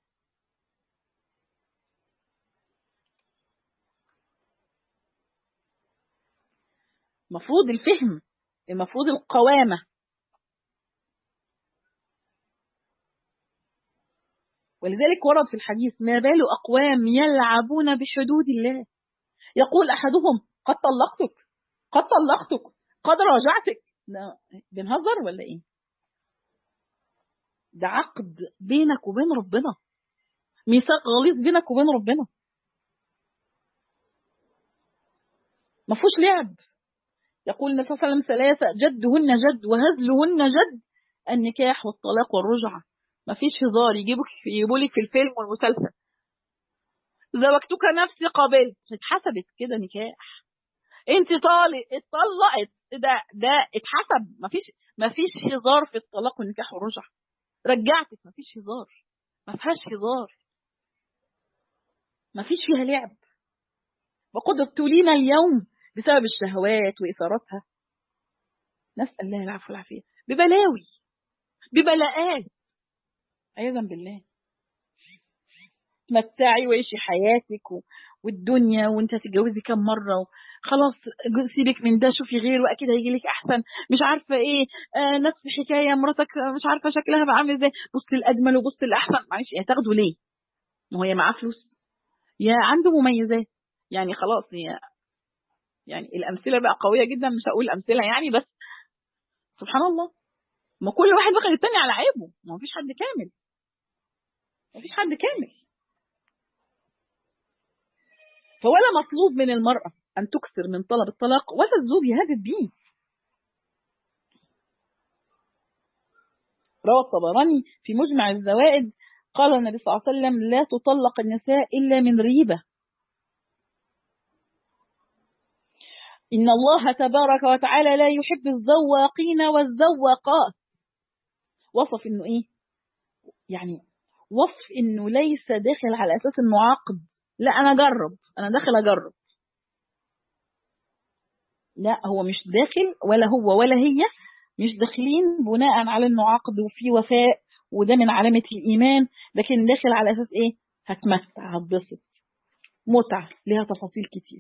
المفروض الفهم المفروض القوامة ولذلك ورد في الحديث ما بال أقوام يلعبون بحدود الله يقول أحدهم قد طلقتك قد طلقتك قد راجعتك بنهزر ولا إيه ده عقد بينك وبين ربنا ميثاق غليظ بينك وبين ربنا ما فيهوش لعب يقول النبي صلى الله عليه وسلم ثلاثة جدهن جد وهزلهن جد النكاح والطلاق والرجعة ما فيش هزار يجيبك يجيبوا لك في الفيلم والمسلسل زوجتك نفسي قابلت اتحسبت كده نكاح انت طالق اتطلقت ده ده اتحسب ما فيش ما فيش هزار في الطلاق والنكاح والرجعة رجعتك ما فيش هزار ما فيهاش هزار ما فيش فيها لعب وقد ابتلينا اليوم بسبب الشهوات وإثارتها نسأل الله العفو والعافية ببلاوي ببلاءات عياذا بالله تمتعي وعيشي حياتك و... والدنيا وانت هتتجوزي كم مرة و... خلاص سيبك من ده شوفي غيره واكيد هيجي لك احسن مش عارفه ايه آه نفس الحكايه مراتك مش عارفه شكلها بقى عامل ازاي بص للاجمل وبص للاحسن معلش يا تاخده ليه؟ ما هو يا معاه فلوس يا عنده مميزات يعني خلاص هي يعني الامثله بقى قويه جدا مش هقول امثله يعني بس سبحان الله ما كل واحد واخد التاني على عيبه ما فيش حد كامل ما فيش حد كامل فولا مطلوب من المرأة أن تكثر من طلب الطلاق ولا الزوج هذا الدين روى الطبراني في مجمع الزوائد قال النبي صلى الله عليه وسلم لا تطلق النساء إلا من ريبة إن الله تبارك وتعالى لا يحب الزواقين والزواقات وصف إنه إيه يعني وصف إنه ليس داخل على أساس إنه عقد لا أنا أجرب أنا داخل أجرب لا هو مش داخل ولا هو ولا هي مش داخلين بناء على إنه عقد وفي وفاء وده من علامة الإيمان لكن داخل على أساس إيه هتمتع هتبسط متعة ليها تفاصيل كتير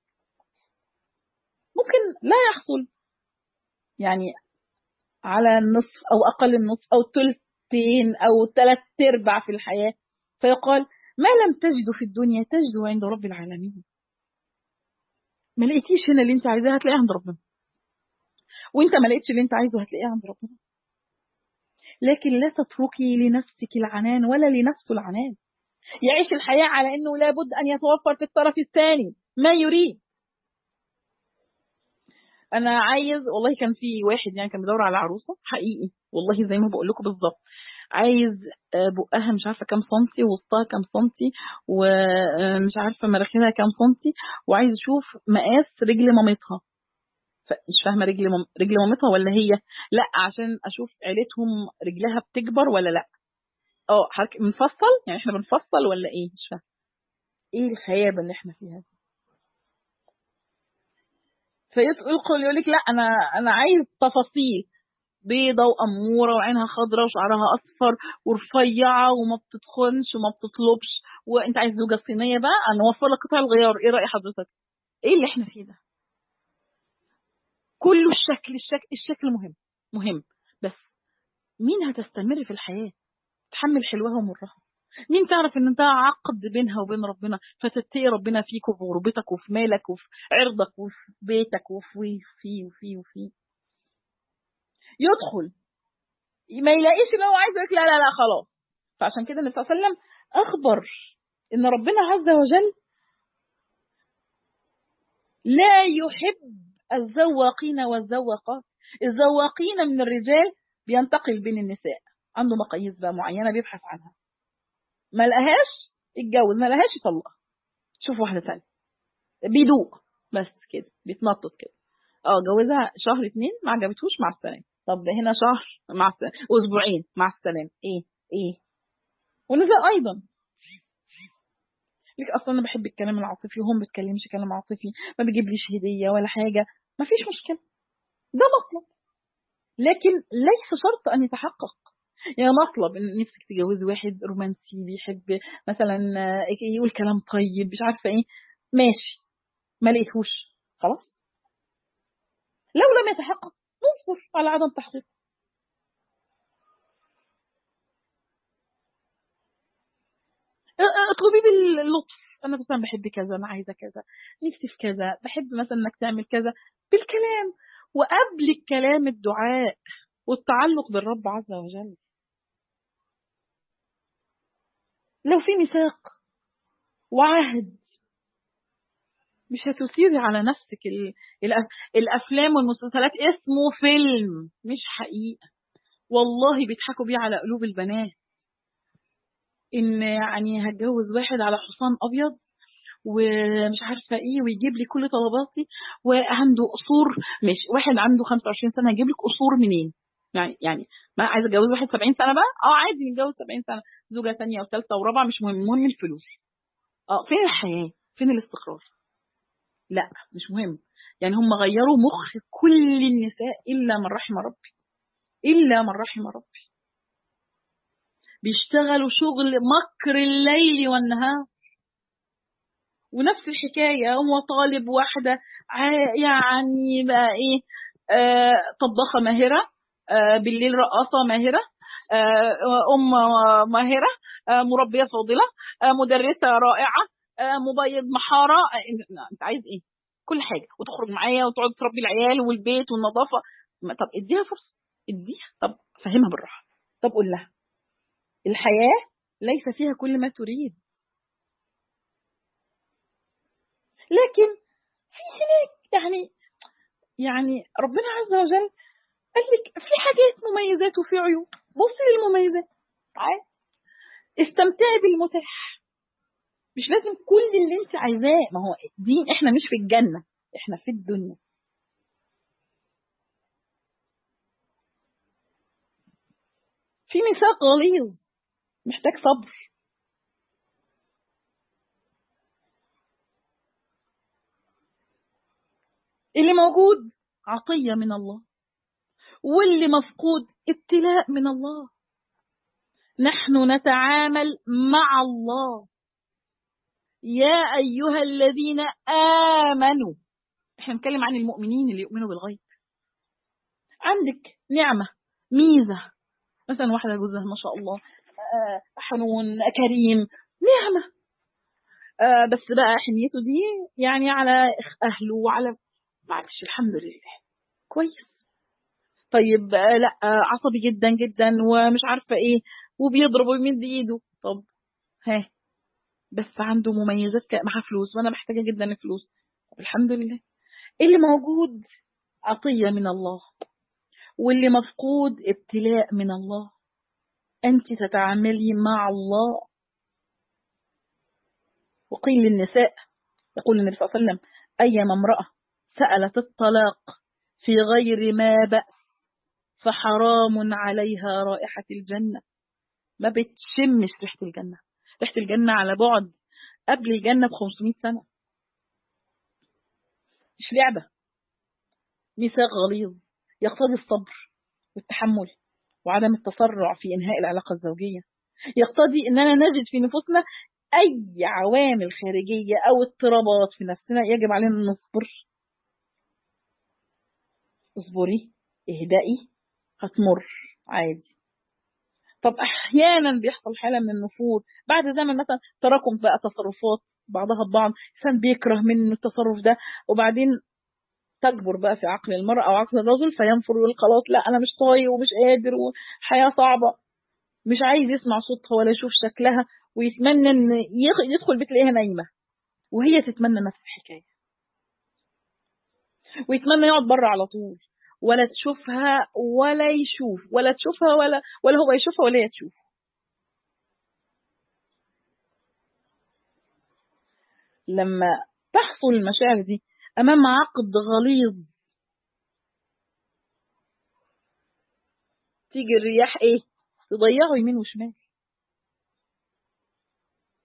ممكن لا يحصل يعني على النصف أو أقل النصف أو ثلثين أو ثلاث أرباع في الحياة فيقال ما لم تجد في الدنيا تجد عند رب العالمين ما لقيتيش هنا اللي انت عايزاه هتلاقيه عند ربنا وانت ما لقيتش اللي انت عايزه هتلاقيه عند ربنا لكن لا تتركي لنفسك العنان ولا لنفسه العنان يعيش الحياة على انه لابد ان يتوفر في الطرف الثاني ما يريد انا عايز والله كان في واحد يعني كان بيدور على عروسه حقيقي والله زي ما بقول لكم بالظبط عايز بقها مش عارفه كام سنتي وسطها كام سنتي ومش عارفه مراخيرها كام سنتي وعايز اشوف مقاس رجل مامتها مش فاهمه رجل مم... رجل مامتها ولا هي لا عشان اشوف عيلتهم رجلها بتكبر ولا لا اه حرك منفصل يعني احنا بنفصل ولا ايه مش فاهمه ايه الخيابه اللي احنا فيها دي فيدخل يقول لك لا انا انا عايز تفاصيل بيضة وأمورة وعينها خضراء وشعرها أصفر ورفيعة وما بتتخنش وما بتطلبش وأنت عايز زوجة صينية بقى أنا أوفر لك قطع الغيار إيه رأي حضرتك؟ إيه اللي إحنا فيه ده؟ كله الشكل الشكل الشكل مهم مهم بس مين هتستمر في الحياة؟ تحمل حلوها ومرها مين تعرف ان ده عقد بينها وبين ربنا فتتقي ربنا فيك وفي غربتك وفي مالك وفي عرضك وفي بيتك وفي وفي وفي وفي يدخل ما يلاقيش اللي هو عايزه لا لا لا خلاص فعشان كده النبي صلى الله عليه وسلم اخبر ان ربنا عز وجل لا يحب الزواقين والزواقات الزواقين من الرجال بينتقل بين النساء عنده مقاييس بقى معينه بيبحث عنها ما لقاهاش اتجوز ما لقاهاش يطلقها شوف واحده ثانيه بيدوق بس كده بيتنطط كده اه جوزها شهر اتنين ما عجبتهوش مع السلامه طب هنا شهر مع السلامه اسبوعين مع السلامه ايه ايه والنساء ايضا لك اصلا انا بحب الكلام العاطفي وهم بيتكلمش كلام عاطفي ما بيجيبليش هديه ولا حاجه ما فيش مشكله ده مطلب لكن ليس شرط أن يتحقق يعني مطلب ان نفسك تتجوزي واحد رومانسي بيحب مثلا يقول كلام طيب مش عارفه ايه ماشي ما لقيتهوش خلاص لو لم يتحقق نصبر على عدم تحقيقه اطلبي باللطف انا مثلا بحب كذا انا عايزه كذا نفسي في كذا بحب مثلا انك تعمل كذا بالكلام وقبل الكلام الدعاء والتعلق بالرب عز وجل لو في ميثاق وعهد مش هتثيري على نفسك الافلام والمسلسلات اسمه فيلم مش حقيقه والله بيضحكوا بيه على قلوب البنات ان يعني هتجوز واحد على حصان ابيض ومش عارفه ايه ويجيب لي كل طلباتي وعنده قصور مش واحد عنده 25 سنه هيجيب لك قصور منين يعني يعني ما عايز اتجوز واحد 70 سنه بقى اه عادي نتجوز 70 سنه زوجه ثانيه وثالثه ورابعه مش مهم المهم الفلوس اه فين الحياه فين الاستقرار لا مش مهم يعني هم غيروا مخ كل النساء الا من رحم ربي الا من رحم ربي بيشتغلوا شغل مكر الليل والنهار ونفس الحكاية هو طالب واحدة يعني بقى ايه آه طباخة ماهرة آه بالليل رقاصة ماهرة آه أم ماهرة آه مربية فاضلة آه مدرسة رائعة آه مبيض محارة آه انت عايز ايه كل حاجة وتخرج معايا وتقعد تربي العيال والبيت والنظافة طب اديها فرصة اديها طب فهمها بالراحة طب قول لها الحياة ليس فيها كل ما تريد لكن في هناك يعني يعني ربنا عز وجل قال لك في حاجات مميزات وفي عيوب بصي للمميزات عادي استمتعي بالمتاح مش لازم كل اللي انت عايزاه ما هو دين احنا مش في الجنه احنا في الدنيا في ميثاق غليظ محتاج صبر اللي موجود عطية من الله واللي مفقود ابتلاء من الله نحن نتعامل مع الله يا أيها الذين آمنوا احنا نتكلم عن المؤمنين اللي يؤمنوا بالغيب عندك نعمة ميزة مثلا واحدة جوزها ما شاء الله حنون كريم نعمة آه بس بقى حنيته دي يعني على أهله وعلى معلش الحمد لله كويس طيب آه لا آه عصبي جدا جدا ومش عارفة ايه وبيضرب ويمد ايده طب ها بس عنده مميزات معاه فلوس وانا محتاجة جدا الفلوس طب الحمد لله اللي موجود عطية من الله واللي مفقود ابتلاء من الله أنت تتعاملي مع الله وقيل للنساء يقول النبي صلى الله عليه وسلم أيما امرأة سألت الطلاق في غير ما بأس فحرام عليها رائحة الجنة ما بتشمش ريحة الجنة ريحة الجنة على بعد قبل الجنة ب 500 سنة مش لعبة ميثاق غليظ يقتضي الصبر والتحمل وعدم التسرع في إنهاء العلاقة الزوجية يقتضي أننا نجد في نفوسنا أي عوامل خارجية أو اضطرابات في نفسنا يجب علينا أن نصبر اصبري اهدئي هتمر عادي طب أحيانا بيحصل حالة من النفور بعد زمن مثلا تراكم بقى تصرفات بعضها ببعض إنسان بيكره من التصرف ده وبعدين تكبر بقى في عقل المرأة أو عقل الرجل فينفر ويقول خلاص لا أنا مش طايق ومش قادر وحياة صعبة مش عايز يسمع صوتها ولا يشوف شكلها ويتمنى إن يدخل بيت تلاقيها نايمة وهي تتمنى نفس الحكاية ويتمنى يقعد بره على طول ولا تشوفها ولا يشوف ولا تشوفها ولا ولا هو يشوفها ولا هي تشوفه لما تحصل المشاعر دي أمام عقد غليظ تيجي الرياح إيه تضيعه يمين وشمال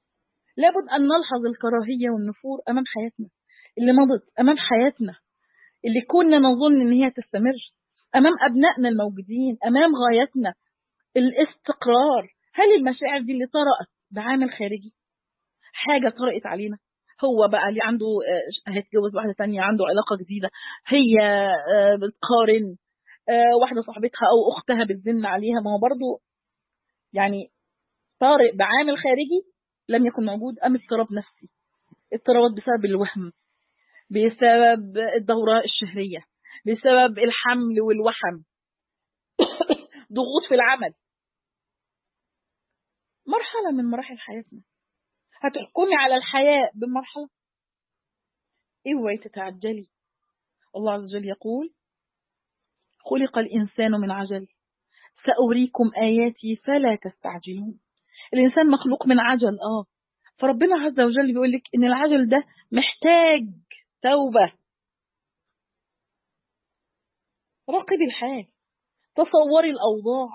لابد أن نلحظ الكراهية والنفور أمام حياتنا اللي مضت أمام حياتنا اللي كنا نظن ان هي تستمر امام ابنائنا الموجودين امام غايتنا الاستقرار هل المشاعر دي اللي طرأت بعامل خارجي حاجة طرأت علينا هو بقى اللي عنده هيتجوز واحدة تانية عنده علاقة جديدة هي بتقارن واحدة صاحبتها أو أختها بتزن عليها ما هو برضو يعني طارئ بعامل خارجي لم يكن موجود أم اضطراب نفسي اضطرابات بسبب الوهم بسبب الدورة الشهرية بسبب الحمل والوحم ضغوط في العمل مرحلة من مراحل حياتنا هتحكمي على الحياة بمرحلة اوعي تتعجلي الله عز وجل يقول خلق الإنسان من عجل سأريكم آياتي فلا تستعجلون الإنسان مخلوق من عجل آه فربنا عز وجل بيقول لك إن العجل ده محتاج توبة راقبي الحال تصوري الأوضاع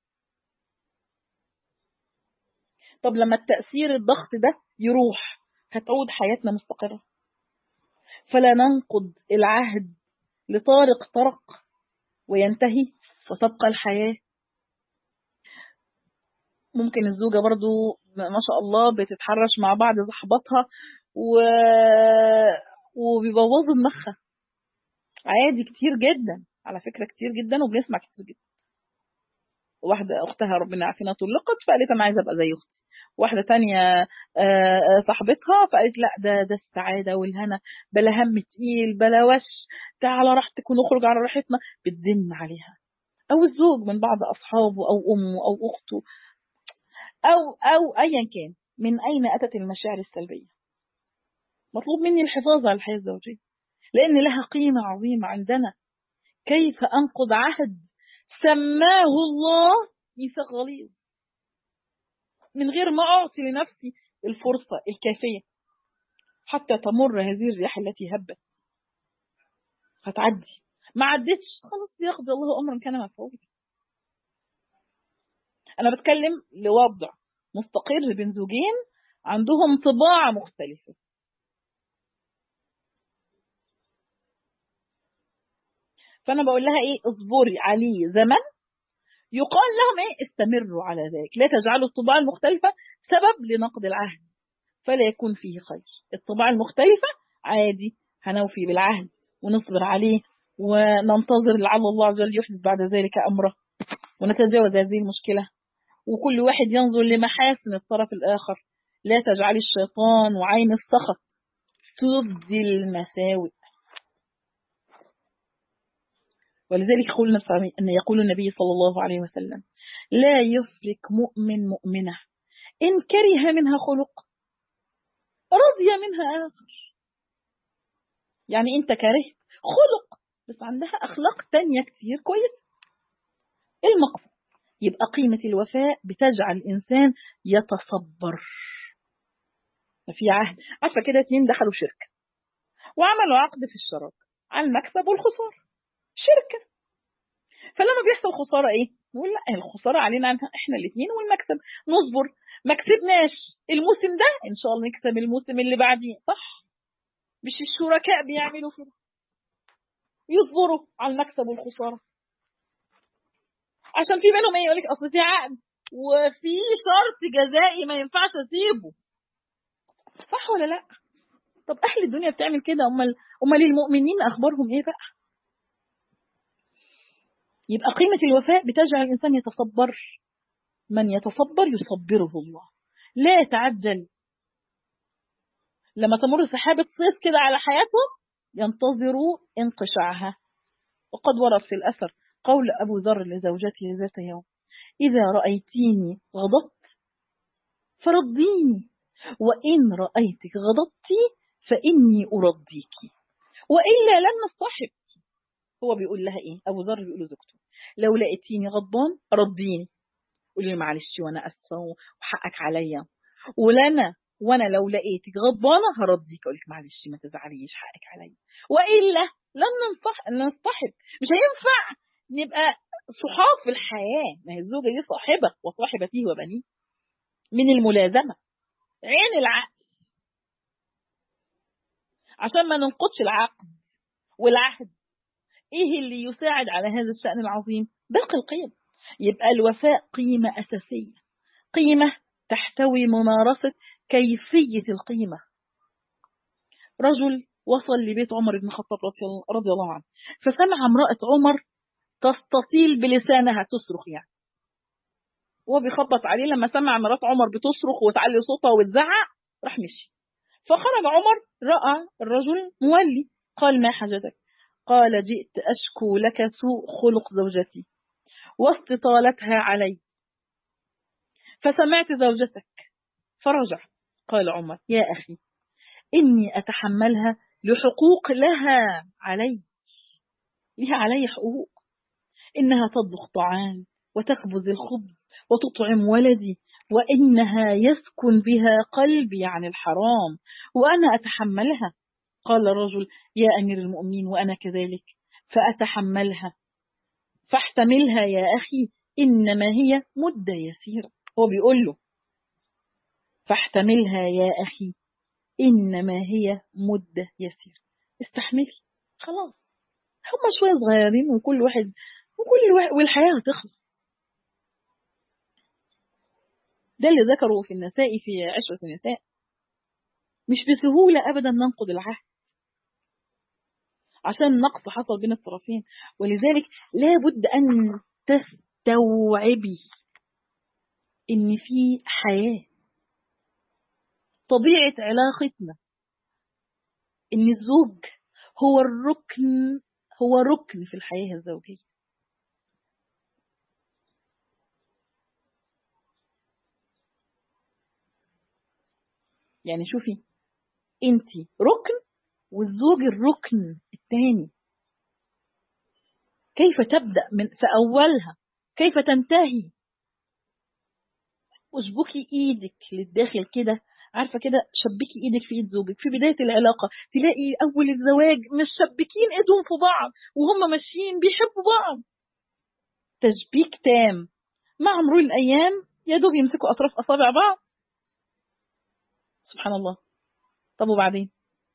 طب لما التأثير الضغط ده يروح هتعود حياتنا مستقرة فلا ننقض العهد لطارق طرق وينتهي وتبقى الحياة ممكن الزوجة برضو ما شاء الله بتتحرش مع بعض صحباتها و... وبيبوظوا دماغها عادي كتير جدا على فكرة كتير جدا وبنسمع كتير جدا واحدة أختها ربنا يعافينا طلقت فقالت أنا عايزة أبقى زي أختي واحدة تانية صاحبتها فقالت لا ده ده السعادة والهنا بلا هم تقيل بلا وش تعالى راحتك ونخرج على راحتنا بتزن عليها أو الزوج من بعض أصحابه أو أمه أو أخته أو أو أيا كان من أين أتت المشاعر السلبية مطلوب مني الحفاظ على الحياة الزوجية لأن لها قيمة عظيمة عندنا كيف أنقض عهد سماه الله ميثاق غليظ من غير ما أعطي لنفسي الفرصة الكافية حتى تمر هذه الرياح التي هبت هتعدي ما عدتش خلاص يقضي الله أمرا كان مفعولا أنا بتكلم لوضع مستقر بين زوجين عندهم طباع مختلفة فأنا بقول لها إيه اصبري عليه زمن يقال لهم إيه استمروا على ذلك لا تجعلوا الطباع المختلفة سبب لنقض العهد فلا يكون فيه خير الطباع المختلفة عادي هنوفي بالعهد ونصبر عليه وننتظر لعل الله عز وجل يحدث بعد ذلك أمره ونتجاوز هذه المشكلة وكل واحد ينظر لمحاسن الطرف الآخر لا تجعل الشيطان وعين السخط تبدي المساوئ ولذلك يقول أن يقول النبي صلى الله عليه وسلم لا يفرك مؤمن مؤمنة إن كره منها خلق رضي منها آخر يعني أنت كرهت خلق بس عندها أخلاق تانية كتير كويس المقصد يبقى قيمة الوفاء بتجعل الإنسان يتصبر في عهد عارفة كده اتنين دخلوا شركة وعملوا عقد في الشراكة على المكسب والخسارة شركة فلما بيحصل خسارة ايه نقول لا الخسارة علينا عنها احنا الاثنين والمكسب نصبر ما كسبناش الموسم ده ان شاء الله نكسب الموسم اللي بعديه صح مش الشركاء بيعملوا كده يصبروا على المكسب والخسارة عشان في منهم ايه يقول لك اصل في عقد وفي شرط جزائي ما ينفعش اسيبه صح ولا لا طب اهل الدنيا بتعمل كده امال امال المؤمنين اخبارهم ايه بقى يبقى قيمة الوفاء بتجعل الإنسان يتصبر من يتصبر يصبره الله لا تعجل لما تمر سحابة صيف كده على حياتهم ينتظروا انقشاعها وقد ورد في الأثر قول أبو ذر لزوجته ذات يوم إذا رأيتيني غضبت فرضيني وإن رأيتك غضبتي فإني أرضيك وإلا لن نصطحب هو بيقول لها ايه ابو ذر بيقول لزوجته لو لقيتيني غضبان رديني قولي لي معلش وانا اسفه وحقك عليا ولنا وانا لو لقيتك غضبانه هرضيك اقول لك معلش ما تزعليش حقك عليا والا لن ننصح نصطحب مش هينفع نبقى صحاب في الحياه ما هي الزوجه دي صاحبه وصاحبته وبنيه من الملازمه عين العقل عشان ما ننقضش العقد والعهد ايه اللي يساعد على هذا الشأن العظيم باقي القيم يبقى الوفاء قيمة أساسية قيمة تحتوي ممارسة كيفية القيمة رجل وصل لبيت عمر بن الخطاب رضي الله عنه فسمع امرأة عمر تستطيل بلسانها تصرخ يعني وهو بيخبط عليه لما سمع مرات عمر بتصرخ وتعلي صوتها وتزعق راح مشي فخرج عمر رأى الرجل مولي قال ما حاجتك قال جئت أشكو لك سوء خلق زوجتي واستطالتها علي فسمعت زوجتك فرجع قال عمر يا أخي إني أتحملها لحقوق لها علي لها علي حقوق إنها تطبخ طعام وتخبز الخبز وتطعم ولدي وإنها يسكن بها قلبي عن الحرام وأنا أتحملها قال الرجل يا أمير المؤمنين وأنا كذلك فأتحملها فاحتملها يا أخي إنما هي مدة يسيرة هو بيقول له فاحتملها يا أخي إنما هي مدة يسيرة استحملي خلاص هما شوية صغيرين وكل واحد وكل واحد والحياة هتخلص ده اللي ذكره في النساء في عشرة النساء مش بسهولة أبدا ننقض العهد عشان نقص حصل بين الطرفين ولذلك لابد أن تستوعبي إن في حياة طبيعة علاقتنا إن الزوج هو الركن هو ركن في الحياة الزوجية يعني شوفي انت ركن والزوج الركن الثاني كيف تبدأ من في أولها كيف تنتهي اشبكي ايدك للداخل كده عارفه كده شبكي ايدك في ايد زوجك في بدايه العلاقه تلاقي اول الزواج مش شبكين ايدهم في بعض وهم ماشيين بيحبوا بعض تشبيك تام مع مرور الايام يا دوب يمسكوا اطراف اصابع بعض سبحان الله طب وبعدين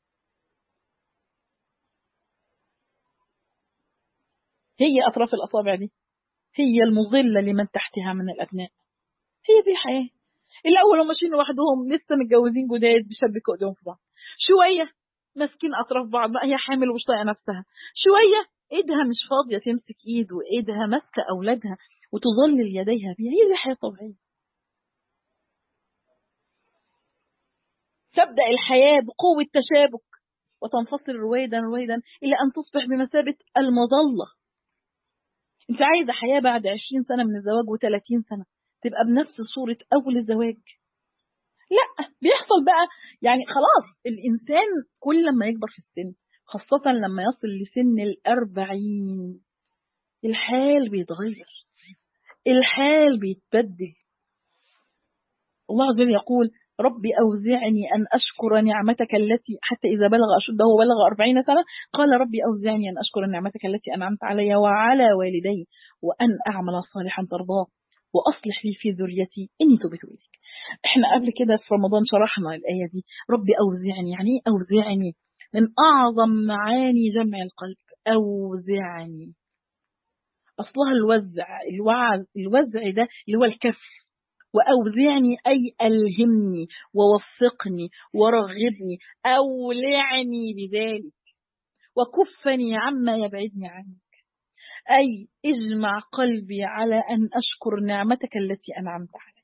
هي أطراف الأصابع دي هي المظلة لمن تحتها من الأبناء هي دي الحياة الأول هم ماشيين لوحدهم لسه متجوزين جداد بيشبكوا ايديهم في بعض شوية ماسكين أطراف بعض بقى هي حامل ومش طايقة نفسها شوية إيدها مش فاضية تمسك إيد وإيدها ماسكة أولادها وتظلل يديها بيها هي دي الحياة الطبيعية تبدأ الحياة بقوة تشابك وتنفصل رويدا رويدا إلى أن تصبح بمثابة المظلة أنت عايزة حياة بعد 20 سنة من الزواج و30 سنة تبقى بنفس صورة أول الزواج لا بيحصل بقى يعني خلاص الإنسان كل ما يكبر في السن خاصة لما يصل لسن الأربعين الحال بيتغير الحال بيتبدل الله عز وجل يقول ربي أوزعني أن أشكر نعمتك التي حتى إذا بلغ أشده وبلغ أربعين سنة قال ربي أوزعني أن أشكر نعمتك التي أنعمت علي وعلى والدي وأن أعمل صالحا ترضاه وأصلح لي في ذريتي إني تبت إليك إحنا قبل كده في رمضان شرحنا الآية دي ربي أوزعني يعني أوزعني من أعظم معاني جمع القلب أوزعني أصلها الوزع الوعز الوزع ده اللي هو الكف وأوزعني أي ألهمني ووفقني ورغبني أولعني بذلك وكفني عما يبعدني عنك أي اجمع قلبي على أن أشكر نعمتك التي أنعمت علي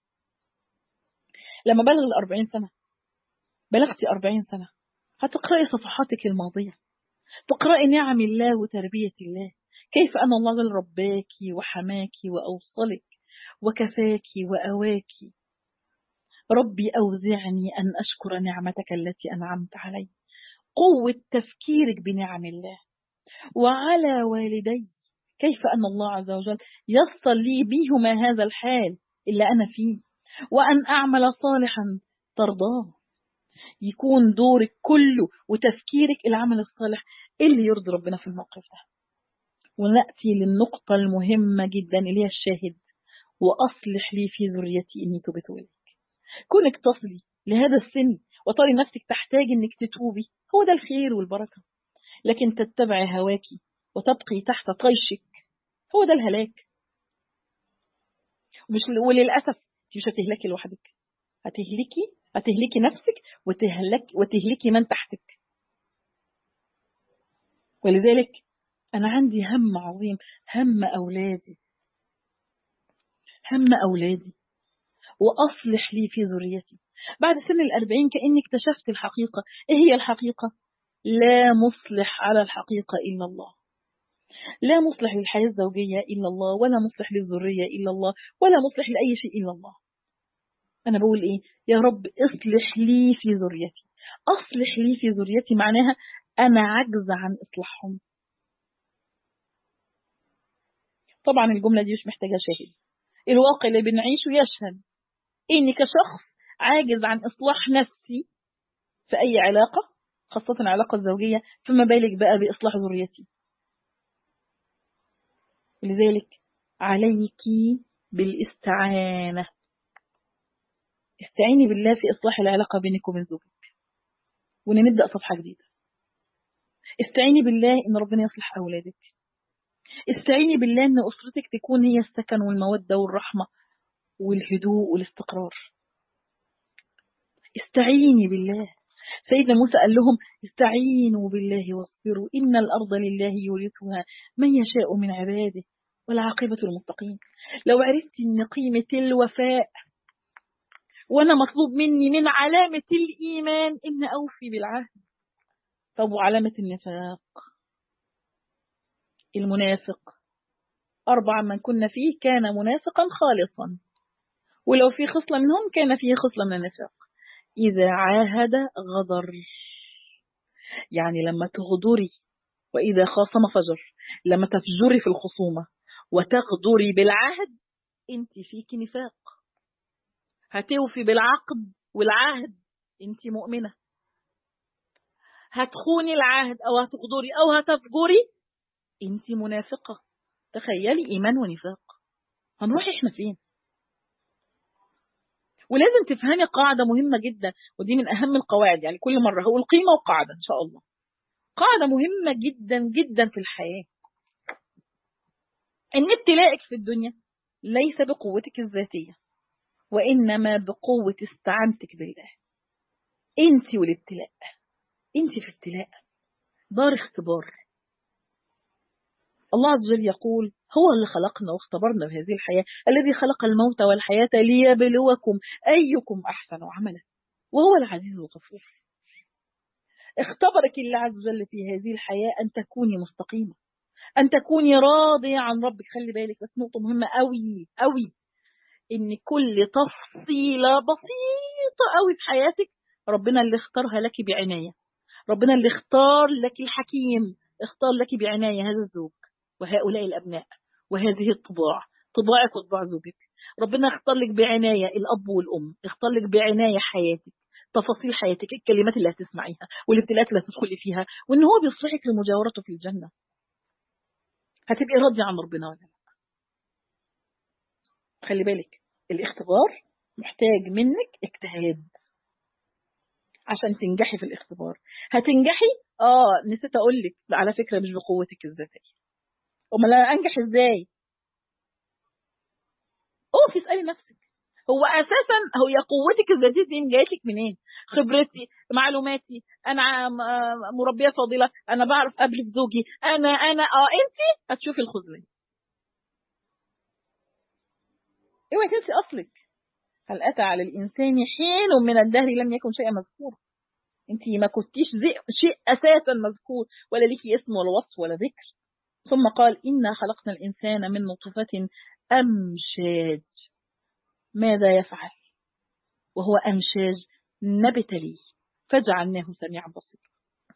لما بلغ الأربعين سنة بلغتي أربعين سنة هتقرأي صفحاتك الماضية تقرأي نعم الله وتربية الله كيف أن الله جل رباك وحماك وأوصلك وكفاك وأواك ربي أوزعني أن أشكر نعمتك التي أنعمت علي قوة تفكيرك بنعم الله وعلى والدي كيف أن الله عز وجل يصل لي بهما هذا الحال اللي أنا فيه وأن أعمل صالحا ترضاه يكون دورك كله وتفكيرك العمل الصالح اللي يرضي ربنا في الموقف ده ونأتي للنقطة المهمة جدا اللي هي الشاهد وأصلح لي في ذريتي إني تبت إليك كونك تصلي لهذا السن وتري نفسك تحتاج إنك تتوبي هو ده الخير والبركة لكن تتبع هواك وتبقي تحت طيشك هو ده الهلاك مش وللأسف مش هتهلكي لوحدك هتهلكي هتهلكي نفسك وتهلك وتهلكي من تحتك ولذلك أنا عندي هم عظيم هم أولادي هم أولادي وأصلح لي في ذريتي بعد سن الأربعين كأني اكتشفت الحقيقة إيه هي الحقيقة لا مصلح على الحقيقة إلا الله لا مصلح للحياة الزوجية إلا الله ولا مصلح للذرية إلا الله ولا مصلح لأي شيء إلا الله أنا بقول إيه يا رب اصلح لي في ذريتي أصلح لي في ذريتي معناها أنا عجز عن إصلاحهم طبعا الجملة دي مش محتاجة شاهد الواقع اللي بنعيشه يشهد إني كشخص عاجز عن إصلاح نفسي في أي علاقة خاصة العلاقة الزوجية فما بالك بقى بإصلاح ذريتي لذلك عليك بالاستعانة استعيني بالله في إصلاح العلاقة بينك وبين زوجك ونبدأ صفحة جديدة استعيني بالله إن ربنا يصلح أولادك استعيني بالله إن أسرتك تكون هي السكن والمودة والرحمة والهدوء والاستقرار استعيني بالله سيدنا موسى قال لهم استعينوا بالله واصبروا إن الأرض لله يورثها من يشاء من عباده والعاقبة المتقين لو عرفت إن قيمة الوفاء وأنا مطلوب مني من علامة الإيمان إن أوفي بالعهد طب وعلامة النفاق المنافق أربعة من كنا فيه كان منافقا خالصا ولو في خصلة منهم كان فيه خصلة من النفاق إذا عاهد غدر يعني لما تغدري وإذا خاصم فجر لما تفجري في الخصومة وتغدري بالعهد انت فيك نفاق هتوفي بالعقد والعهد انت مؤمنة هتخوني العهد او هتغدري او هتفجري انت منافقة تخيلي ايمان ونفاق هنروح احنا فين ولازم تفهمي قاعدة مهمة جدا ودي من أهم القواعد يعني كل مرة هقول قيمة وقاعدة إن شاء الله قاعدة مهمة جدا جدا في الحياة إن ابتلاءك في الدنيا ليس بقوتك الذاتية وإنما بقوة استعانتك بالله أنت والابتلاء أنت في ابتلاء دار اختبار الله عز وجل يقول هو اللي خلقنا واختبرنا في هذه الحياة الذي خلق الموت والحياة ليبلوكم أيكم أحسن عملا وهو العزيز الغفور اختبرك الله عز وجل في هذه الحياة أن تكوني مستقيمة أن تكوني راضية عن ربك خلي بالك بس نقطة مهمة قوي قوي إن كل تفصيلة بسيطة قوي في حياتك ربنا اللي اختارها لك بعناية ربنا اللي اختار لك الحكيم اختار لك بعناية هذا الزوج وهؤلاء الأبناء وهذه الطباع طباعك وطباع زوجك ربنا اختار لك بعناية الأب والأم اختار لك بعناية حياتك تفاصيل حياتك الكلمات اللي هتسمعيها والابتلاءات اللي هتدخلي فيها وان هو بيصلحك لمجاورته في الجنة هتبقي راضية عن ربنا ولا لا خلي بالك الاختبار محتاج منك اجتهاد عشان تنجحي في الاختبار هتنجحي اه نسيت اقول لك على فكره مش بقوتك الذاتيه امال انا انجح ازاي اوه اسالي نفسك هو اساسا هي قوتك الذاتيه دي جايت لك منين خبرتي معلوماتي انا مربيه فاضله انا بعرف قبل في زوجي انا انا اه انت هتشوفي الخذلان اوعي تنسي اصلك هل اتى على الانسان حين من الدهر لم يكن شيئا مذكورا انت ما كنتيش شيء اساسا مذكور ولا ليكي اسم ولا وصف ولا ذكر ثم قال انا خلقنا الانسان من نطفه امشاج ماذا يفعل وهو امشاج نبتليه فجعلناه سميعا بصيرا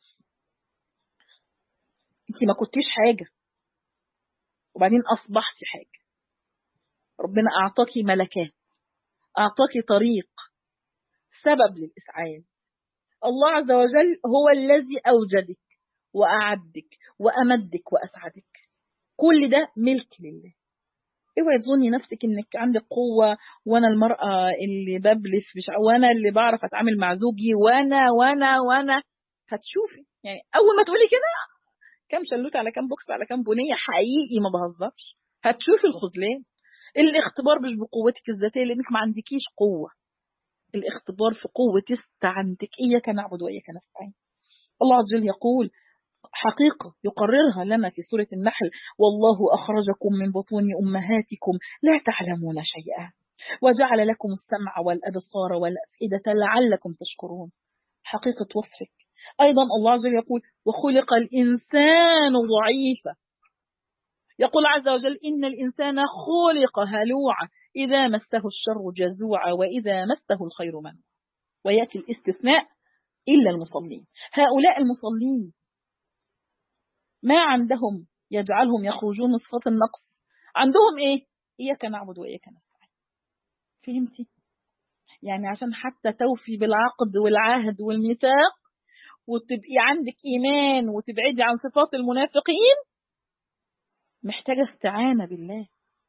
انت ما كنتيش حاجه وبعدين اصبحتي حاجه ربنا اعطاكي ملكات اعطاكي طريق سبب للاسعاد الله عز وجل هو الذي اوجدك واعدك وامدك واسعدك كل ده ملك لله اوعي تظني نفسك انك عندك قوه وانا المراه اللي ببلف مش وانا اللي بعرف اتعامل مع زوجي وانا وانا وانا هتشوفي يعني اول ما تقولي كده كام شلوت على كام بوكس على كام بنيه حقيقي ما بهزرش هتشوفي الخذلان الاختبار مش بقوتك الذاتيه لانك ما عندكيش قوه الاختبار في قوه است عندك اياك نعبد واياك نستعين الله عز وجل يقول حقيقة يقررها لنا في سورة النحل والله أخرجكم من بطون أمهاتكم لا تعلمون شيئا وجعل لكم السمع والأبصار والأفئدة لعلكم تشكرون حقيقة وصفك أيضا الله عز وجل يقول وخلق الإنسان ضعيفا يقول عز وجل إن الإنسان خلق هلوعا إذا مسه الشر جزوعا وإذا مسه الخير منوعا ويأتي الاستثناء إلا المصلين هؤلاء المصلين ما عندهم يجعلهم يخرجون من صفات النقص عندهم إيه؟ إياك نعبد وإياك نستعين فهمتي؟ يعني عشان حتى توفي بالعقد والعهد والميثاق وتبقي عندك إيمان وتبعدي عن صفات المنافقين محتاجة استعانة بالله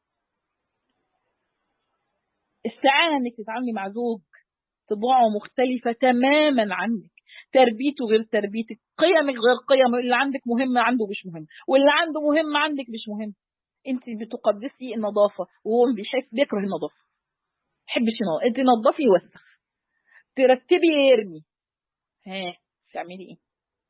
استعانة انك تتعاملي مع زوج طباعه مختلفة تماما عنك تربيته غير تربيتك قيمك غير قيم اللي عندك مهمة عنده مش مهم واللي عنده مهم عندك مش مهم انت بتقدسي النظافة وهو بيحب بيكره النظافة بيحبش النظافة انت نظفي يوسخ ترتبي يرمي ها تعملي ايه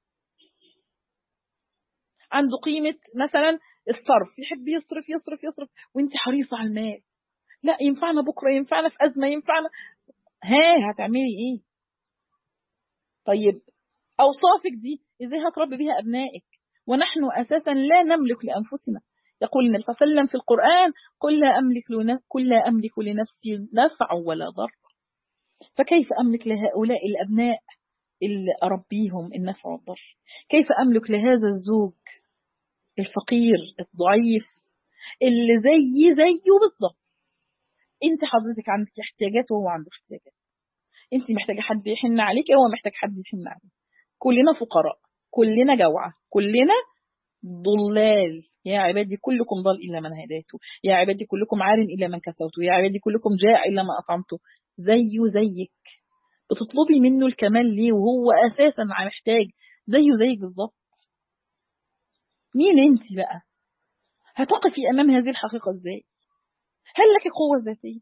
عنده قيمة مثلا الصرف يحب يصرف يصرف يصرف وانت حريصة على المال لا ينفعنا بكرة ينفعنا في أزمة ينفعنا ها هتعملي ايه طيب أوصافك دي ازاي هتربي بيها أبنائك ونحن أساسا لا نملك لأنفسنا يقول النبي صلى الله عليه وسلم في القرآن قل لا أملك لنا قل لا أملك لنفسي نفع ولا ضر فكيف أملك لهؤلاء الأبناء اللي أربيهم النفع والضر كيف أملك لهذا الزوج الفقير الضعيف اللي زي زيه بالضبط انت حضرتك عندك احتياجات وهو عنده احتياجات انت محتاجه حد يحن عليك هو محتاج حد يحن عليك كلنا فقراء كلنا جوعى كلنا ضلال يا عبادي كلكم ضل إلا من هديته يا عبادي كلكم عار إلا من كسوته يا عبادي كلكم جاع إلا ما أطعمته زيه زيك بتطلبي منه الكمال ليه وهو أساسا محتاج زيه زيك بالظبط مين انت بقى هتقفي أمام هذه الحقيقة ازاي هل لك قوة ذاتية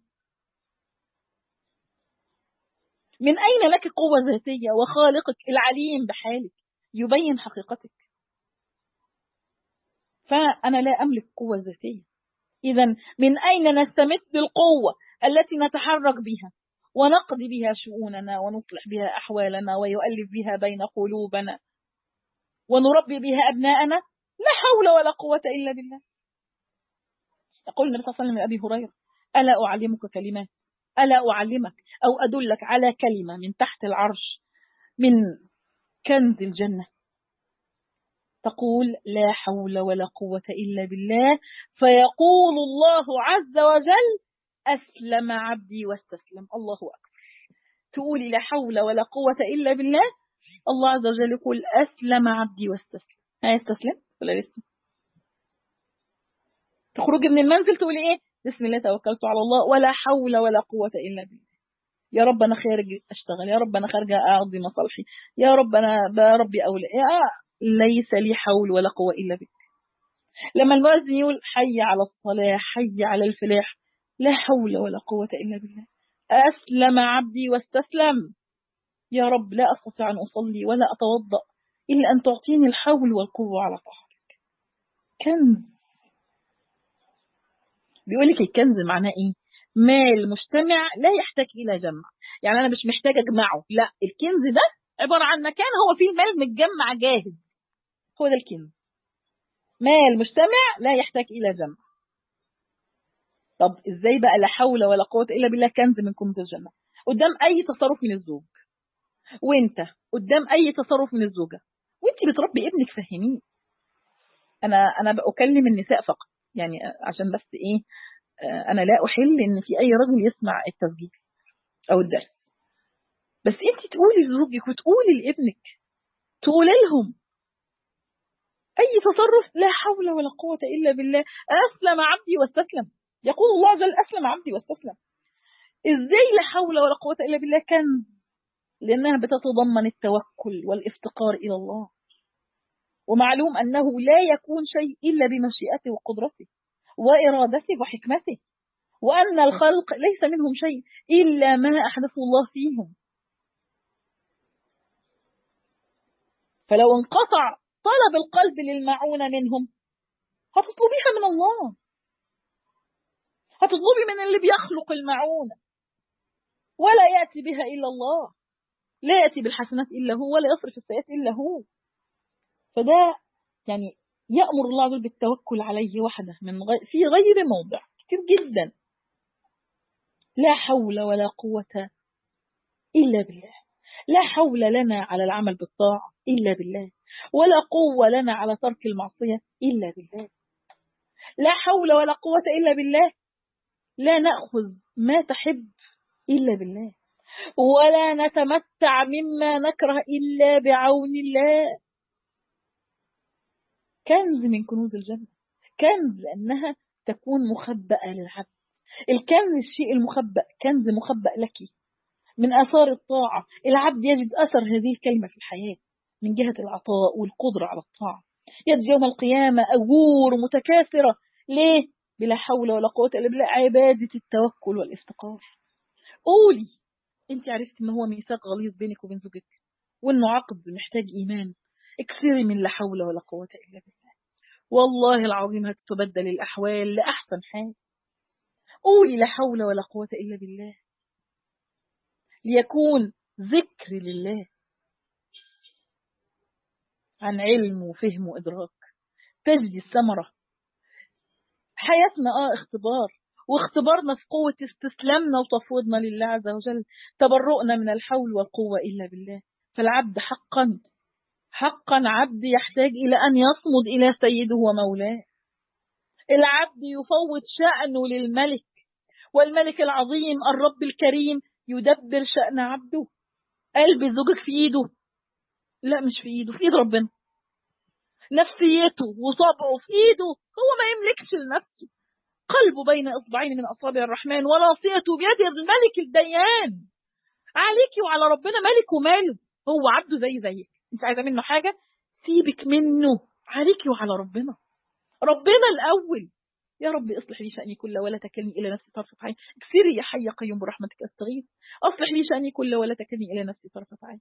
من أين لك قوة ذاتية وخالقك العليم بحالك يبين حقيقتك فأنا لا أملك قوة ذاتية إذا من أين نستمد القوة التي نتحرك بها ونقضي بها شؤوننا ونصلح بها أحوالنا ويؤلف بها بين قلوبنا ونربي بها أبناءنا لا حول ولا قوة إلا بالله يقول النبي صلى الله عليه وسلم لأبي هريرة ألا أعلمك كلمات ألا أعلمك أو أدلك على كلمة من تحت العرش من كنز الجنة تقول لا حول ولا قوة إلا بالله فيقول الله عز وجل أسلم عبدي واستسلم الله أكبر تقولي لا حول ولا قوة إلا بالله الله عز وجل يقول أسلم عبدي واستسلم هيستسلم ولا لسه تخرجي من المنزل تقولي إيه بسم الله توكلت على الله ولا حول ولا قوة إلا بالله يا رب أنا خارج أشتغل يا رب أنا خارجة أقضي مصالحي يا رب أنا بربي أولاد ليس لي حول ولا قوة إلا بك لما المؤذن يقول حي على الصلاة حي على الفلاح لا حول ولا قوة إلا بالله أسلم عبدي واستسلم يا رب لا أستطيع أن أصلي ولا أتوضأ إلا أن تعطيني الحول والقوة على طاعتك كنز بيقول لك الكنز معناه إيه مال مجتمع لا يحتاج إلى جمع يعني أنا مش محتاج أجمعه لا الكنز ده عبارة عن مكان هو فيه المال متجمع جاهز هو ده الكنز مال مجتمع لا يحتاج إلى جمع طب ازاي بقى لا حول ولا قوة إلا بالله كنز من كنوز الجنة قدام أي تصرف من الزوج وانت قدام أي تصرف من الزوجة وانت بتربي ابنك فهميه أنا أنا بكلم النساء فقط يعني عشان بس إيه أنا لا أحل إن في أي رجل يسمع التسجيل أو الدرس بس انت تقولي لزوجك وتقولي لابنك تقولي لهم أي تصرف لا حول ولا قوة إلا بالله أسلم عبدي واستسلم يقول الله جل أسلم عبدي واستسلم إزاي لا حول ولا قوة إلا بالله كان لأنها بتتضمن التوكل والافتقار إلى الله ومعلوم أنه لا يكون شيء إلا بمشيئته وقدرته وإرادته وحكمته وأن الخلق ليس منهم شيء إلا ما أحدثه الله فيهم فلو انقطع طلب القلب للمعونة منهم هتطلبيها من الله هتطلبي من اللي بيخلق المعونة ولا يأتي بها إلا الله لا يأتي بالحسنات إلا هو ولا يصرف السيئات إلا هو فده يعني يأمر الله عز وجل بالتوكل عليه وحده من غير في غير موضع كتير جدا لا حول ولا قوة إلا بالله لا حول لنا على العمل بالطاعة إلا بالله ولا قوة لنا على ترك المعصية إلا بالله لا حول ولا قوة إلا بالله لا نأخذ ما تحب إلا بالله ولا نتمتع مما نكره إلا بعون الله كنز من كنوز الجنة كنز لأنها تكون مخبأة للعبد الكنز الشيء المخبأ كنز مخبأ لك من آثار الطاعة العبد يجد أثر هذه الكلمة في الحياة من جهة العطاء والقدرة على الطاعة يجد يوم القيامة أجور متكاثرة ليه؟ بلا حول ولا قوة إلا بالله عبادة التوكل والافتقار قولي انت عرفت ان هو ميثاق غليظ بينك وبين زوجك وانه عقد محتاج ايمان اكثري من لا حول ولا قوة الا بالله والله العظيم هتتبدل الاحوال لاحسن حال قولي لا حول ولا قوة الا بالله ليكون ذكر لله عن علم وفهم وادراك تجدي الثمرة حياتنا اه اختبار واختبارنا في قوة استسلامنا وتفويضنا لله عز وجل تبرؤنا من الحول والقوة إلا بالله فالعبد حقا حقا عبد يحتاج إلى أن يصمد إلى سيده ومولاه العبد يفوض شأنه للملك والملك العظيم الرب الكريم يدبر شأن عبده قلب زوجك في إيده لا مش في إيده في إيد ربنا نفسيته وصبعه في إيده هو ما يملكش لنفسه قلبه بين إصبعين من أصابع الرحمن وناصيته بيد الملك الديان عليك وعلى ربنا ملك وماله هو عبده زي زيك انت عايزة منه حاجة سيبك منه عليك وعلى ربنا ربنا الأول يا رب اصلح لي شأني كله ولا تكلني إلى نفسي طرفة عين اكسري يا حي قيوم برحمتك استغيث اصلح لي شأني كله ولا تكلني إلى نفسي طرفة عين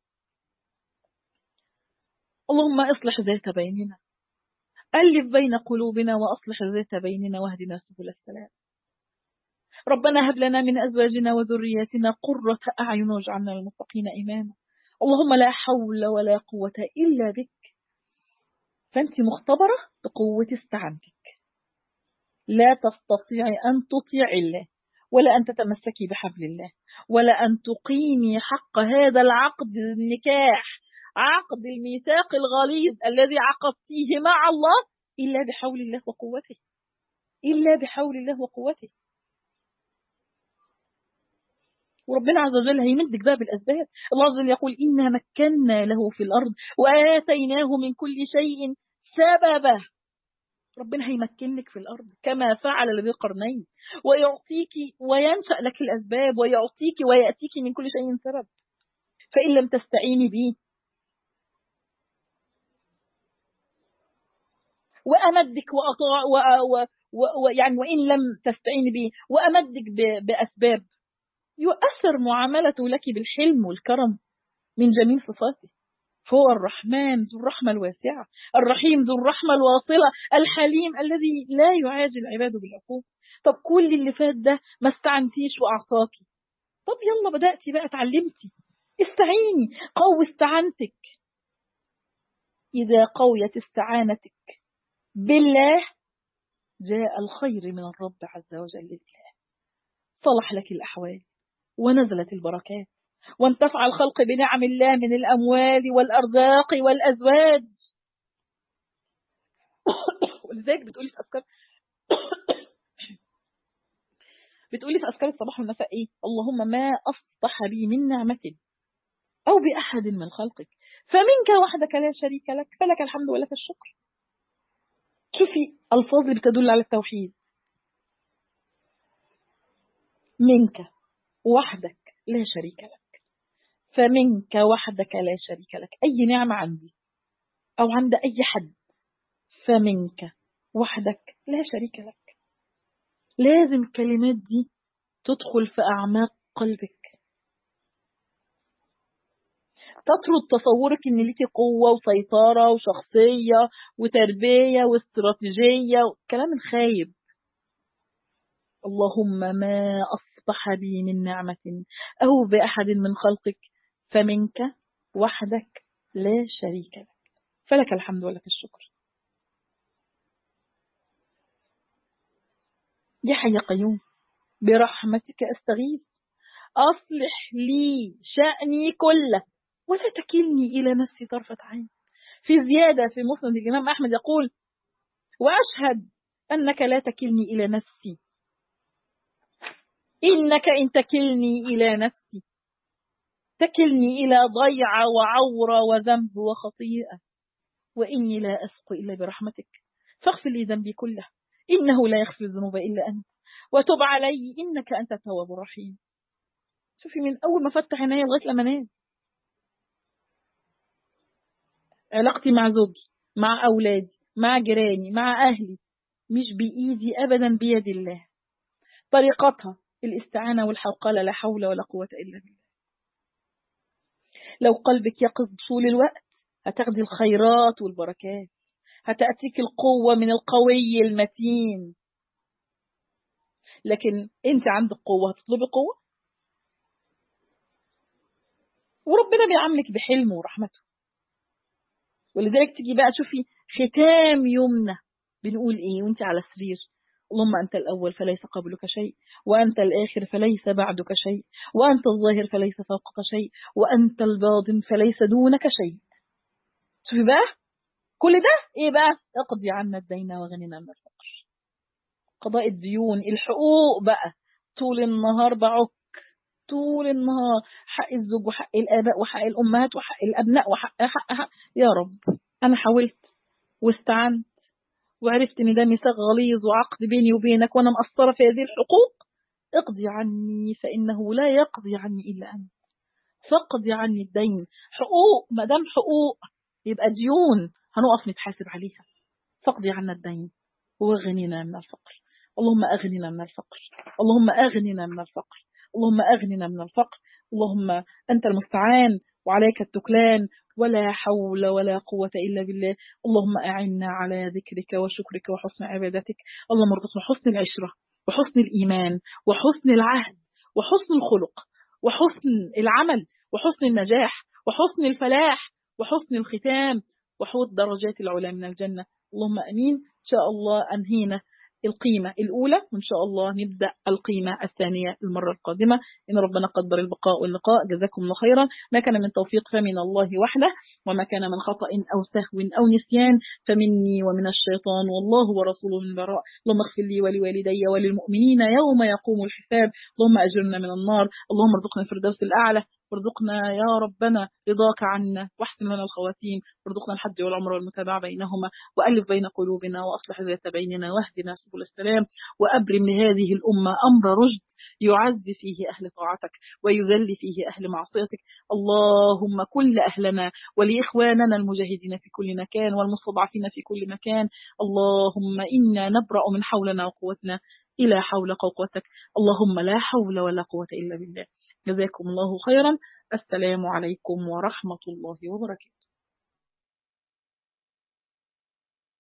اللهم اصلح ذات بيننا ألف بين قلوبنا وأصلح ذات بيننا واهدنا سبل السلام ربنا هب لنا من أزواجنا وذرياتنا قرة أعين واجعلنا للمتقين إماما اللهم لا حول ولا قوة إلا بك فأنت مختبرة بقوة استعانتك لا تستطيعي أن تطيعي الله ولا أن تتمسكي بحبل الله ولا أن تقيمي حق هذا العقد النكاح عقد الميثاق الغليظ الذي عقدتيه مع الله إلا بحول الله وقوته إلا بحول الله وقوته وربنا عز وجل هيمدك بقى بالأسباب الله عز وجل يقول إنا مكنا له في الأرض وآتيناه من كل شيء سببا ربنا هيمكنك في الأرض كما فعل لذي القرنين ويعطيك وينشأ لك الأسباب ويعطيك ويأتيك من كل شيء سبب فإن لم تستعيني به وأمدك وأطاع و... و... و... يعني وإن لم تستعيني به وأمدك ب... بأسباب يؤثر معاملته لك بالحلم والكرم من جميع صفاته فهو الرحمن ذو الرحمة الواسعة الرحيم ذو الرحمة الواصلة الحليم الذي لا يعاجل عباده بالعقوبة طب كل اللي فات ده ما استعنتيش وأعطاكي طب يلا بدأتي بقى اتعلمتي استعيني قوي استعانتك إذا قويت استعانتك بالله جاء الخير من الرب عز وجل لله صلح لك الأحوال ونزلت البركات وانتفع الخلق بنعم الله من الأموال والأرزاق والأزواج ولذلك بتقولي في أذكار بتقولي في أذكار الصباح والمساء إيه اللهم ما أصبح بي من نعمة أو بأحد من خلقك فمنك وحدك لا شريك لك فلك الحمد ولك الشكر شوفي ألفاظ اللي بتدل على التوحيد منك وحدك لا شريك لك فمنك وحدك لا شريك لك أي نعمة عندي أو عند أي حد فمنك وحدك لا شريك لك لازم الكلمات دي تدخل في أعماق قلبك تطرد تصورك ان ليكي قوة وسيطرة وشخصية وتربية واستراتيجية كلام الخايب اللهم ما أصبح بي من نعمة أو بأحد من خلقك فمنك وحدك لا شريك لك فلك الحمد ولك الشكر يا حي قيوم برحمتك أستغيث أصلح لي شأني كله ولا تكلني إلى نفسي طرفة عين في زيادة في مسند الإمام أحمد يقول وأشهد أنك لا تكلني إلى نفسي إنك إن تكلني إلى نفسي تكلني إلى ضيعة وعورة وذنب وخطيئة وإني لا أثق إلا برحمتك فاغفر لي ذنبي كله إنه لا يغفر الذنوب إلا أنت وتب علي إنك أنت التواب الرحيم شوفي من أول ما فتح عيني لغاية لما نام علاقتي مع زوجي مع أولادي مع جيراني مع أهلي مش بإيدي أبدا بيد الله طريقتها الاستعانة والحوقلة لا حول ولا قوة إلا بالله لو قلبك يقظ طول الوقت هتاخدي الخيرات والبركات هتأتيك القوة من القوي المتين لكن انت عندك قوة هتطلبي قوة وربنا بيعاملك بحلمه ورحمته ولذلك تيجي بقى شوفي ختام يومنا بنقول ايه وانت على السرير اللهم أنت الأول فليس قبلك شيء وأنت الآخر فليس بعدك شيء وأنت الظاهر فليس فوقك شيء وأنت الباطن فليس دونك شيء شوفي بقى كل ده إيه بقى اقضي عنا الدين وغننا من الفقر قضاء الديون الحقوق بقى طول النهار بعك طول النهار حق الزوج وحق الآباء وحق الأمهات وحق الأبناء وحق حق حق يا رب أنا حاولت واستعنت وعرفت ان ده ميثاق غليظ وعقد بيني وبينك وانا مقصره في هذه الحقوق اقضي عني فانه لا يقضي عني الا انت فاقضي عني الدين حقوق ما دام حقوق يبقى ديون هنقف نتحاسب عليها فاقضي عنا الدين واغننا من الفقر اللهم اغننا من الفقر اللهم اغننا من الفقر اللهم اغننا من الفقر اللهم انت المستعان وعليك التكلان ولا حول ولا قوة إلا بالله اللهم أعنا على ذكرك وشكرك وحسن عبادتك اللهم ارزقنا حسن العشرة وحسن الإيمان وحسن العهد وحسن الخلق وحسن العمل وحسن النجاح وحسن الفلاح وحسن الختام وحوض درجات العلا من الجنة اللهم أمين إن شاء الله أنهينا القيمة الأولى وإن شاء الله نبدأ القيمة الثانية المرة القادمة إن ربنا قدر البقاء واللقاء جزاكم الله خيرا ما كان من توفيق فمن الله وحده وما كان من خطأ أو سهو أو نسيان فمني ومن الشيطان والله ورسوله من براء اللهم اغفر لي ولوالدي وللمؤمنين يوم يقوم الحساب اللهم أجرنا من النار اللهم ارزقنا الفردوس الأعلى وارزقنا يا ربنا رضاك عنا واحسن لنا الخواتيم وارزقنا الحج والعمر والمتابعة بينهما وألف بين قلوبنا وأصلح ذات بيننا واهدنا سبل السلام وأبرم لهذه الأمة أمر رشد يعز فيه أهل طاعتك ويذل فيه أهل معصيتك اللهم كل أهلنا ولإخواننا المجاهدين في كل مكان والمستضعفين في كل مكان اللهم إنا نبرأ من حولنا وقوتنا إلى حول قوتك اللهم لا حول ولا قوة إلا بالله جزاكم الله خيرا السلام عليكم ورحمة الله وبركاته